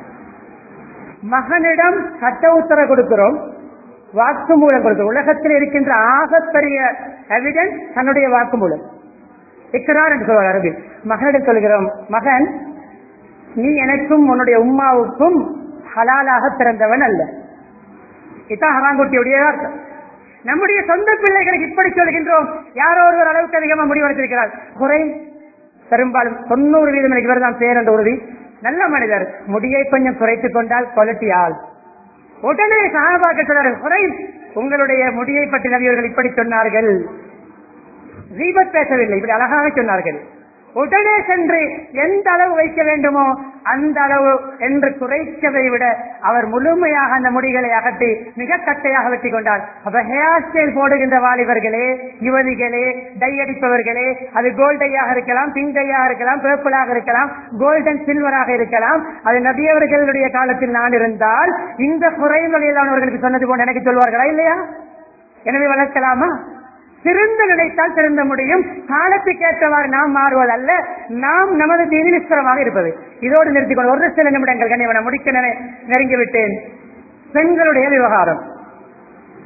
S1: மகனிடம் சட்ட உத்தரவு கொடுக்கிறோம் வாக்குமூலம் கொடுக்கிறோம் உலகத்தில் இருக்கின்ற ஆகப்பெரிய எவிடன்ஸ் தன்னுடைய வாக்குமூலம் இக்ரார் என்று சொல்வார் அரபில் மகனிடம் சொல்கிறோம் மகன் நீ எனக்கும் உன்னுடைய உம்மாவுக்கும் ஹலாலாக பிறந்தவன் அல்ல இதான் ஹராங்குட்டியுடைய அர்த்தம் நம்முடைய சொந்த பிள்ளைகளுக்கு இப்படி சொல்கின்றோம் யாரோ ஒருவர் அளவுக்கு அதிகமாக முடிவெடுத்திருக்கிறார் குறை பெரும்பாலும் தொண்ணூறு வீதம் எனக்கு தான் பேர் என்ற உறுதி நல்ல மனிதர் முடியை கொஞ்சம் குறைத்துக் கொண்டால் குவாலிட்டி ஆள் உடனே சகாபாக்க சொன்னார்கள் குறை உங்களுடைய முடியை பற்றி நபியவர்கள் இப்படி சொன்னார்கள் ஜீபத் பேசவில்லை இப்படி அழகாக சொன்னார்கள் உடனே சென்று எந்த அளவு வைக்க வேண்டுமோ அந்த அளவு என்று குறைக்கதை விட அவர் முழுமையாக அந்த முடிகளை அகற்றி மிக கட்டையாக வெட்டி கொண்டார் அப்ப ஹேர் ஸ்டைல் போடுகின்ற வாலிபர்களே யுவதிகளே டை அடிப்பவர்களே அது கோல்ட் டையாக இருக்கலாம் பிங்க் டையாக இருக்கலாம் பேர்பிளாக இருக்கலாம் கோல்டன் சில்வராக இருக்கலாம் அது நபியவர்களுடைய காலத்தில் நான் இருந்தால் இந்த குறைகளில் அவர்களுக்கு சொன்னது போன்று எனக்கு சொல்வார்களா இல்லையா எனவே வளர்க்கலாமா திருந்த நினைத்தால் திருந்த முடியும் காலத்துக்கு ஏற்றவாறு நாம் மாறுவதல்ல நாம் நமது தீனிஸ்வரமாக இருப்பது இதோடு நிறுத்திக் கொண்டு ஒரு சில நிமிடங்கள் கண்ணியவன முடிக்க நினை- நெருங்கி விட்டேன் பெண்களுடைய விவகாரம்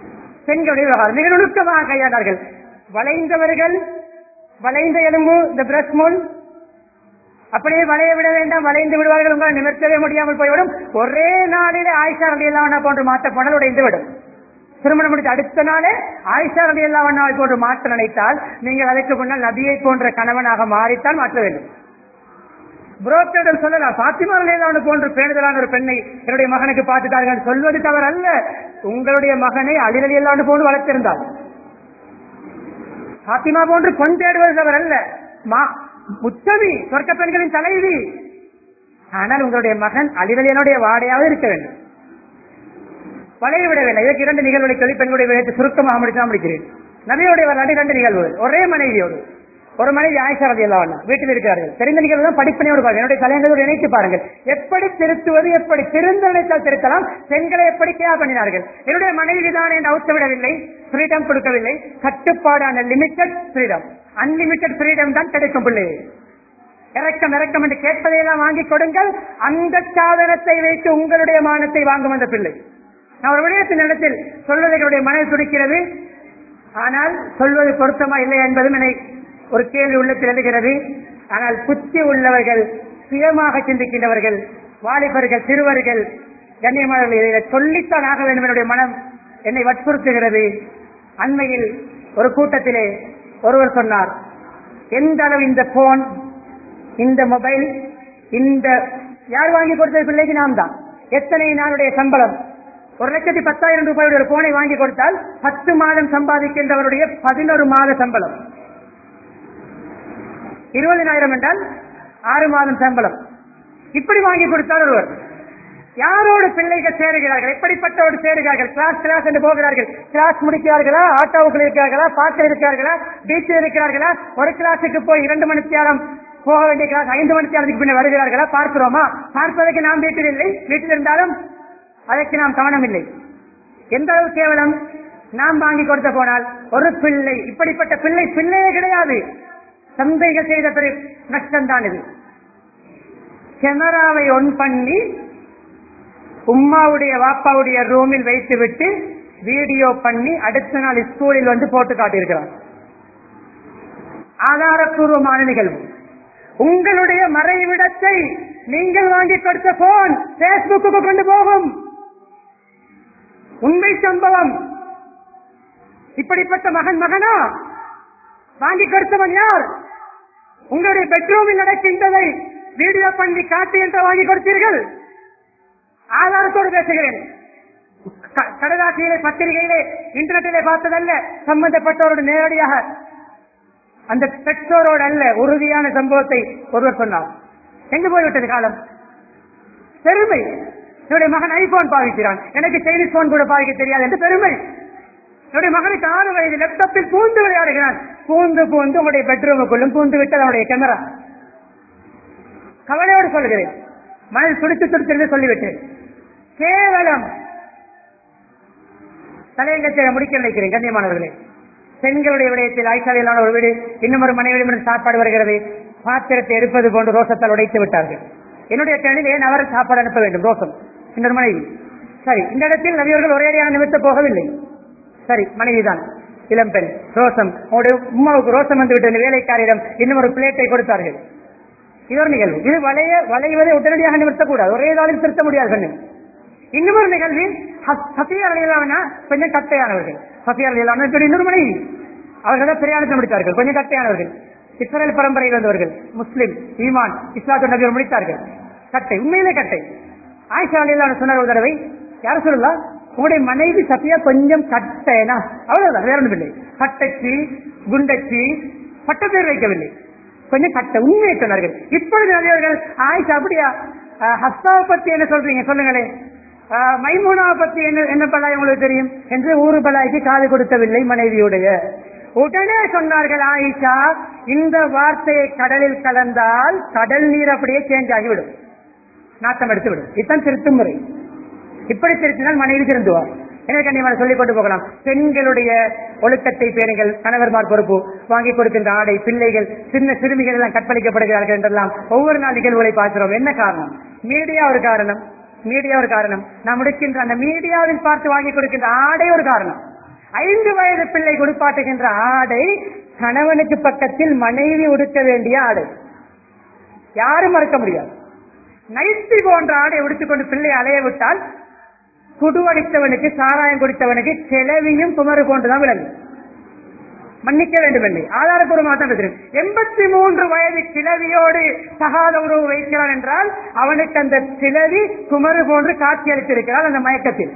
S1: பெண்களுடைய விவகாரம் மிக நுணுக்கமாக கையாண்டார்கள் வளைந்தவர்கள் வளைந்த எலும்பு இந்த பிரஸ் முன் அப்படியே வளைய விட வேண்டாம் வளைந்து விடுவார்கள் உங்களால் நிமிர்த்தவே முடியாமல் போய்விடும் ஒரே நாளிலே ஆயிஷா ரலி எல்லாம் போன்று மாற்ற போனால் உடைந்து விடும் திருமணம் முடித்த அடுத்த நாளே ஆயிஷா ரலி எல்லாம் போன்று மாற்ற நினைத்தால் நீங்கள் அதற்கு முன்னால் நபியை போன்ற கணவனாக மாறித்தான் மாற்ற வேண்டும் புரோக்கரிடம் சொல்லலாம் பாத்திமா ரலியல்லாஹு போன்ற பேணுதலான ஒரு பெண்ணை என்னுடைய மகனுக்கு பார்த்துட்டார்கள் சொல்வது தவறு அல்ல உங்களுடைய மகனை அலிரலி எல்லாம் போன்று வளர்த்திருந்தார் பாத்திமா போன்று பொன் தேடுவது தவறு அல்ல மா முத்தவி சொர்க்க பெண்களின் தலைவி ஆனால் உங்களுடைய மகன் அலிரலியனுடைய வாடையாவது இருக்க வேண்டும் வளைய விடவில்லை இதற்கு இரண்டு நிகழ்வுகளை சொல்லி பெண்களுடைய விடயத்தை சுருக்கமாக முடிச்சு முடிக்கிறேன் நபியுடைய வரலாறு இரண்டு நிகழ்வுகள் ஒரே மனைவியோடு ஒரு மனைவி ஆயிஷா ரதி எல்லாம் வீட்டில் இருக்கிறார்கள் தெரிந்த நிகழ்வு தான் படிப்பினையோடு பாருங்கள் என்னுடைய தலையங்களோடு இணைத்து பாருங்கள் எப்படி திருத்துவது எப்படி திருந்து நினைத்தால் திருத்தலாம் பெண்களை எப்படி கேயா பண்ணினார்கள் என்னுடைய மனைவி தான் என்று அவுத்து விடவில்லை ஃப்ரீடம் கொடுக்கவில்லை கட்டுப்பாடான லிமிட்டட் ஃப்ரீடம் அன்லிமிட்டட் ஃப்ரீடம் தான் கிடைக்கும் பிள்ளையை இறக்கம் இறக்கம் என்று கேட்பதையெல்லாம் வாங்கி கொடுங்கள் அந்த சாதனத்தை வைத்து உங்களுடைய மானத்தை வாங்கும் அந்த பிள்ளை நான் ஒரு விடயத்தின் இடத்தில் சொல்வதை என்னுடைய மனது துடிக்கிறது ஆனால் சொல்வது பொருத்தமா இல்லை என்பதும் என்னை ஒரு கேள்வி உள்ளத்தில் எழுகிறது ஆனால் புத்தி உள்ளவர்கள் சுயமாக சிந்திக்கின்றவர்கள் வாலிபர்கள் சிறுவர்கள் கண்ணியமானவர்கள் இதை சொல்லித்தான் ஆக வேண்டும் என்னுடைய மனம் என்னை வற்புறுத்துகிறது அண்மையில் ஒரு கூட்டத்திலே ஒருவர் சொன்னார் எந்த அளவு இந்த போன் இந்த மொபைல் இந்த யார் வாங்கி கொடுத்தது பிள்ளைக்கு நாம் தான் எத்தனை நாளுடைய சம்பளம் ஒரு லட்சத்தி பத்தாயிரம் ரூபாயுடைய ஒரு போனை வாங்கி கொடுத்தால் பத்து மாதம் சம்பாதிக்கின்றவருடைய பதினொரு மாத சம்பளம் இருபதினாயிரம் என்றால் ஆறு மாதம் சம்பளம் இப்படி வாங்கி கொடுத்தார் ஒருவர் யாரோடு பிள்ளைகள் சேருகிறார்கள் எப்படிப்பட்டோடு சேருகிறார்கள் கிளாஸ் கிளாஸ் என்று போகிறார்கள் கிளாஸ் முடிக்கிறார்களா ஆட்டோவுக்குள் இருக்கிறார்களா பார்க்கில் இருக்கிறார்களா பீச்சில் இருக்கிறார்களா ஒரு கிளாஸுக்கு போய் இரண்டு மணி நேரம் போக வேண்டிய கிளாஸ் ஐந்து மணி நேரத்துக்கு பின்னர் வருகிறார்களா பார்க்கிறோமா பார்ப்பதற்கு நாம் வீட்டில் இல்லை வீட்டில் இருந்தாலும் அதற்கு நாம் கவனம் இல்லை எந்த அளவு கேவலம் நாம் வாங்கி கொடுத்த போனால் ஒரு பிள்ளை இப்படிப்பட்ட பிள்ளை பிள்ளையே கிடையாது தந்தைகள் செய்த பெரிய நஷ்டம் தான் இது கேமராவை ஒன் பண்ணி உம்மாவுடைய வாப்பாவுடைய ரூமில் வைத்து விட்டு வீடியோ பண்ணி அடுத்த நாள் ஸ்கூலில் வந்து போட்டு காட்டியிருக்கிறார் ஆதாரப்பூர்வமான நிகழ்வு உங்களுடைய மறைவிடத்தை நீங்கள் வாங்கி கொடுத்த போன் பேஸ்புக்கு கொண்டு போகும் உண்மை சம்பவம் இப்படிப்பட்ட மகன் மகனா வாங்கி கொடுத்தவன் யார் உங்களுடைய பெட்ரூமில் நடக்கின்றதை வீடியோ பண்ணி காட்டி என்று வாங்கி கொடுத்தீர்கள் ஆதாரத்தோடு பேசுகிறேன் க- கடதாசியிலே பத்திரிகையிலே இன்டர்நெட்டிலே பார்த்ததல்ல சம்பந்தப்பட்டவரோடு நேரடியாக அந்த பெற்றோரோடு அல்ல உறுதியான சம்பவத்தை ஒருவர் சொன்னார் எங்கு போய்விட்டது காலம் பெருமை என்னுடைய மகன் ஐபோன் பாவிக்கிறான் எனக்கு சைனீஸ் போன் கூட பாவிக்க தெரியாது என்று பெருமை என்னுடைய மகனுக்கு ஆறு வயது லேப்டாப்பில் பூந்து விளையாடுகிறான் பூந்து பூந்து உங்களுடைய பெட்ரூமுக்குள்ளும் பூந்து விட்டது அவனுடைய கேமரா கவலையோடு சொல்கிறேன் மனதில் துடித்து துடித்து சொல்லிவிட்டேன் கேவலம் தலையங்கத்தை முடிக்க நினைக்கிறேன் கண்ணியமானவர்களே பெண்களுடைய விடயத்தில் ஆய்ச்சாலையிலான ஒரு வீடு இன்னும் ஒரு மனைவியிடம் சாப்பாடு வருகிறது பாத்திரத்தை எடுப்பது போன்று ரோசத்தால் உடைத்து விட்டார்கள் என்னுடைய கணில் ஏன் அவர் சாப்பாடு அனுப்ப வேண்டும் ரோசம் இன்னொரு மனைவி சரி இந்த இடத்தில் நபியவர்கள் ஒரேடியாக நிமித்த போகவில்லை சரி மனைவிதான் இளம்பெண் ரோசம் உங்களுடைய உமாவுக்கு ரோசம் வந்து விட்ட வேலைக்காரியிடம் இன்னும் ஒரு பிளேட்டை கொடுத்தார்கள் இது ஒரு நிகழ்வு இது வளைய வளைவதை உடனடியாக நிறுத்தக்கூடாது ஒரே நாளில் திருத்த முடியாது கண்ணு இன்னும் ஒரு நிகழ்வில் சஃபியா அலையிலான கொஞ்சம் கட்டையானவர்கள் சஃபியா அலையிலான இன்னொரு மனைவி அவர்கள் தான் பிரயாணத்தை முடித்தார்கள் கொஞ்சம் கட்டையானவர்கள் இஸ்ரேல் பரம்பரையில் வந்தவர்கள் முஸ்லிம் ஈமான் இஸ்லாத்து நபியர் முடித்தார்கள் கட்டை உண்மையிலே கட்டை ஆயிஷா அலையிலான சொன்னார் ஒரு தடவை யார் சொல்லலாம் உங்களுடைய மனைவி சஃபியா கொஞ்சம் கட்டைனா அவ்வளவுதான் வேற ஒன்றும் இல்லை கட்டச்சி குண்டச்சி பட்டப்பேர் வைக்கவில்லை கொஞ்சம் கட்ட உண்மையை சொன்னார்கள் இப்பொழுது நபியவர்கள் ஆயிஷா அப்படியா அஹ், ஹஸ்ஸாவை பத்தி என்ன சொல்றீங்க சொல்லுங்களேன் அஹ், மைமூனாவை பத்தி என்ன என்ன பலாய் உங்களுக்கு தெரியும் என்று ஊரு பலாய்க்கு காது கொடுக்கவில்லை மனைவியுடைய உடனே சொன்னார்கள் ஆயிஷா இந்த வார்த்தையை கடலில் கலந்தால் கடல் நீர் அப்படியே சேஞ்ச் ஆகிவிடும் நாட்டம் எடுத்து விடும் இதுதான் திருத்தும் முறை இப்படி திருத்தினால் மனைவி திருந்துவார் எனவே கண்ணியமான சொல்லிக் கொண்டு போகலாம் பெண்களுடைய ஒழுக்கத்தை பேணுங்கள் கணவர்மார் பொறுப்பு வாங்கி கொடுக்கின்ற ஆடை பிள்ளைகள் சின்ன சிறுமிகள் எல்லாம் கற்பழிக்கப்படுகிறார்கள் என்றெல்லாம் ஒவ்வொரு நாள் நிகழ்வுகளை பார்க்கிறோம் என்ன காரணம் மீடியா ஒரு காரணம் மீடியா ஒரு காரணம் நாம் முடிக்கின்ற அந்த மீடியாவில் பார்த்து வாங்கி கொடுக்கின்ற ஆடை ஒரு காரணம் ஐந்து வயது பிள்ளை குளிப்பாட்டுகின்ற ஆடை கணவனுக்கு பக்கத்தில் மனைவி உடுக்க வேண்டிய ஆடை யாரும் மறுக்க முடியாது நைத்தி போன்ற ஆடை உடுத்துக்கொண்டு பிள்ளை அலைய விட்டால் குடுவடித்தவனுக்கு சாராயம் குடித்தவனுக்கு கிளவியும் குமரு போன்றுதான் விளங்கும் மன்னிக்க வேண்டும் இல்லை ஆதாரப்பூர்வமாக தான் இருக்கிறேன் எண்பத்தி மூன்று வயது கிழவியோடு சகாத உறவு வைக்கிறான் என்றால் அவனுக்கு அந்த கிழவி குமரு போன்று காட்சி அளித்திருக்கிறாள் அந்த மயக்கத்தில்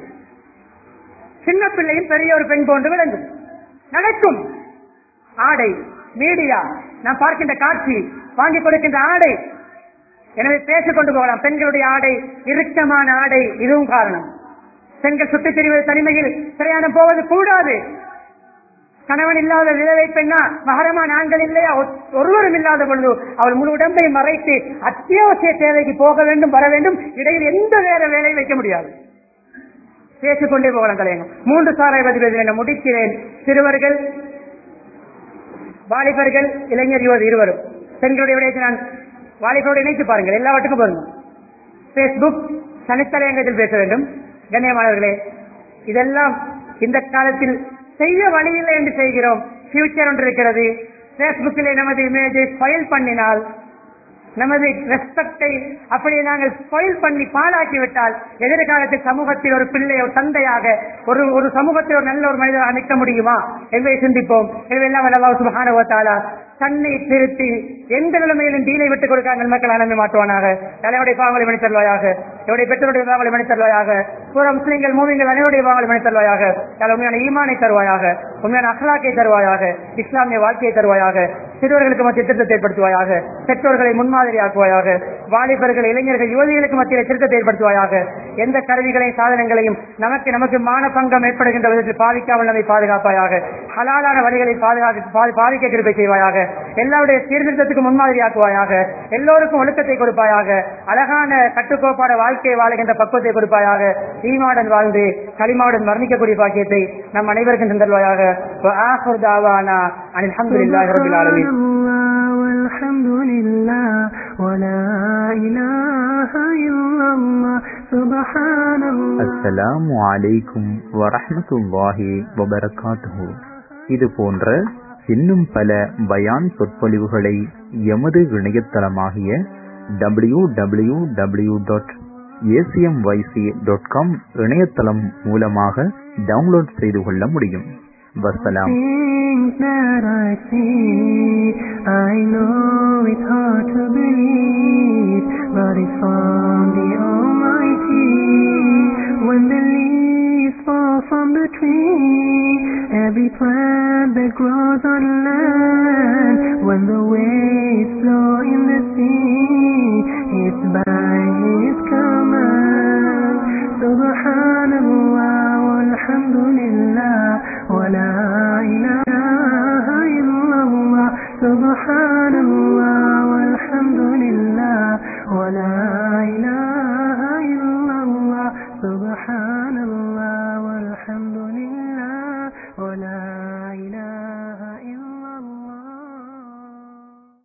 S1: சின்ன பிள்ளையும் பெரிய ஒரு பெண் போன்று விளங்கும் நடக்கும் ஆடை மீடியா நான் பார்க்கின்ற காட்சி வாங்கி கொடுக்கின்ற ஆடை எனவே பேசிக் கொண்டு போகலாம் பெண்களுடைய ஆடை இறுக்கமான ஆடை இதுவும் காரணம் பெண்கள் சுற்றித் திரிவது தனிமையில் பிரயாணம் போவது கூடாது கணவன் இல்லாத விதவை பெண்ணா மகரமான ஆண்கள் இல்லையா ஒ- ஒருவரும் இல்லாத பொழுது அவள் முழு உடம்பை மறைத்து அத்தியாவசிய தேவைக்கு போக வேண்டும் வர வேண்டும் இடையில் எந்த வேற வேலையும் வைக்க முடியாது பேசிக்கொண்டே போகலாம் கலையங்கம் மூன்று சாராய பதிவு நான் முடிக்கிறேன் சிறுவர்கள் வாலிபர்கள் இளைஞர் யுவதி இருவரும் பெண்களுடைய விடயத்தை நான் வாலிபரோடு இணைத்து பாருங்கள் எல்லாவற்றுக்கும் பாருங்க பேஸ்புக் தனித்தலையங்கத்தில் பேச வேண்டும் கண்ணியமானவர்களே இதெல்லாம் இந்த காலத்தில் செய்ய வழியில்லை என்று செய்கிறோம் ஃபியூச்சர் ஒன்று இருக்கிறது பேஸ்புக்கிலே நமது இமேஜை ஃபைல் பண்ணினால் நமது ரெஸ்பெக்டை அப்படி நாங்கள் ஸ்பாயில் பண்ணி பாழாக்கி விட்டால் எதிர்காலத்தில் சமூகத்தில் ஒரு பிள்ளை ஒரு தந்தையாக ஒரு ஒரு சமூகத்தில் ஒரு நல்ல ஒரு மனிதராக நிற்க முடியுமா என்பதை சிந்திப்போம் எனவே எல்லாம் அல்லா சுபஹானுவத்தாலா தன்னை திருத்தி எந்த நிலைமையிலும் தீனை விட்டுக் கொடுக்காங்க மக்கள் அனந்து மாட்டுவானாக தலைவருடைய பாவங்களை மணி தருவாயாக என்னுடைய பெற்றோருடைய பாவங்களை மணி தருவாயாக பூர முஸ்லிம்கள் மூவிங்கள் அனைவருடைய பாவங்களை மணி தருவாயாக தலை உண்மையான ஈமானை தருவாயாக உண்மையான அகலாக்கை தருவாயாக இஸ்லாமிய வாழ்க்கையை தருவாயாக சிறுவர்களுக்கு மத்திய திருத்தத்தை ஏற்படுத்துவாயாக பெற்றோர்களை முன்மாதிரியாக்குவாயாக வாலிபர்கள் இளைஞர்கள் யுவதிகளுக்கு மத்தியில் திருத்தத்தை ஏற்படுத்துவாயாக எந்த கருவிகளையும் சாதனங்களையும் நமக்கு நமக்கு மான பங்கம் ஏற்படுகின்ற விதத்தில் பாதிக்காமல் நம்மை பாதுகாப்பாயாக ஹலாலான வழிகளை பாதுகாக்க பா- பாதிக்க கிருப்பை செய்வாயாக எல்லாருடைய சீர்திருத்தத்துக்கு முன்மாதிரியாக்குவாயாக எல்லோருக்கும் ஒழுக்கத்தை கொடுப்பாயாக அழகான கட்டுக்கோப்பான வாழ்க்கையை வாழுகின்ற பக்குவத்தை கொடுப்பாயாக ஈமாவுடன் வாழ்ந்து களிமாவுடன் மரணிக்கக்கூடிய பாக்கியத்தை நம் அனைவருக்கும் தந்தருவாயாக وآخر دعوانا عن الحمد لله رب العالمين
S2: سبحان الله والحمد لله ولا إله إلا الله سبحان الله
S3: அஸ்ஸலாமு அலைக்கும் வரஹ்மத்துல்லாஹி வபரகாத்துஹு இது போன்ற இன்னும் பல பயான் சொற்பொழிவுகளை எமது இணையதளமாகிய W W W dot A C M Y C dot com இணையதளம் மூலமாக டவுன்லோட் செய்து கொள்ள முடியும் வசலாம்
S2: Things that I see, I know it's hard to believe, but it's from the Almighty. When the leaves fall from the tree, every plant that grows on land, when the waves flow in the sea, it's by His command. Subhanallah walhamdulillah wa la ilaha illallah. Subhanallah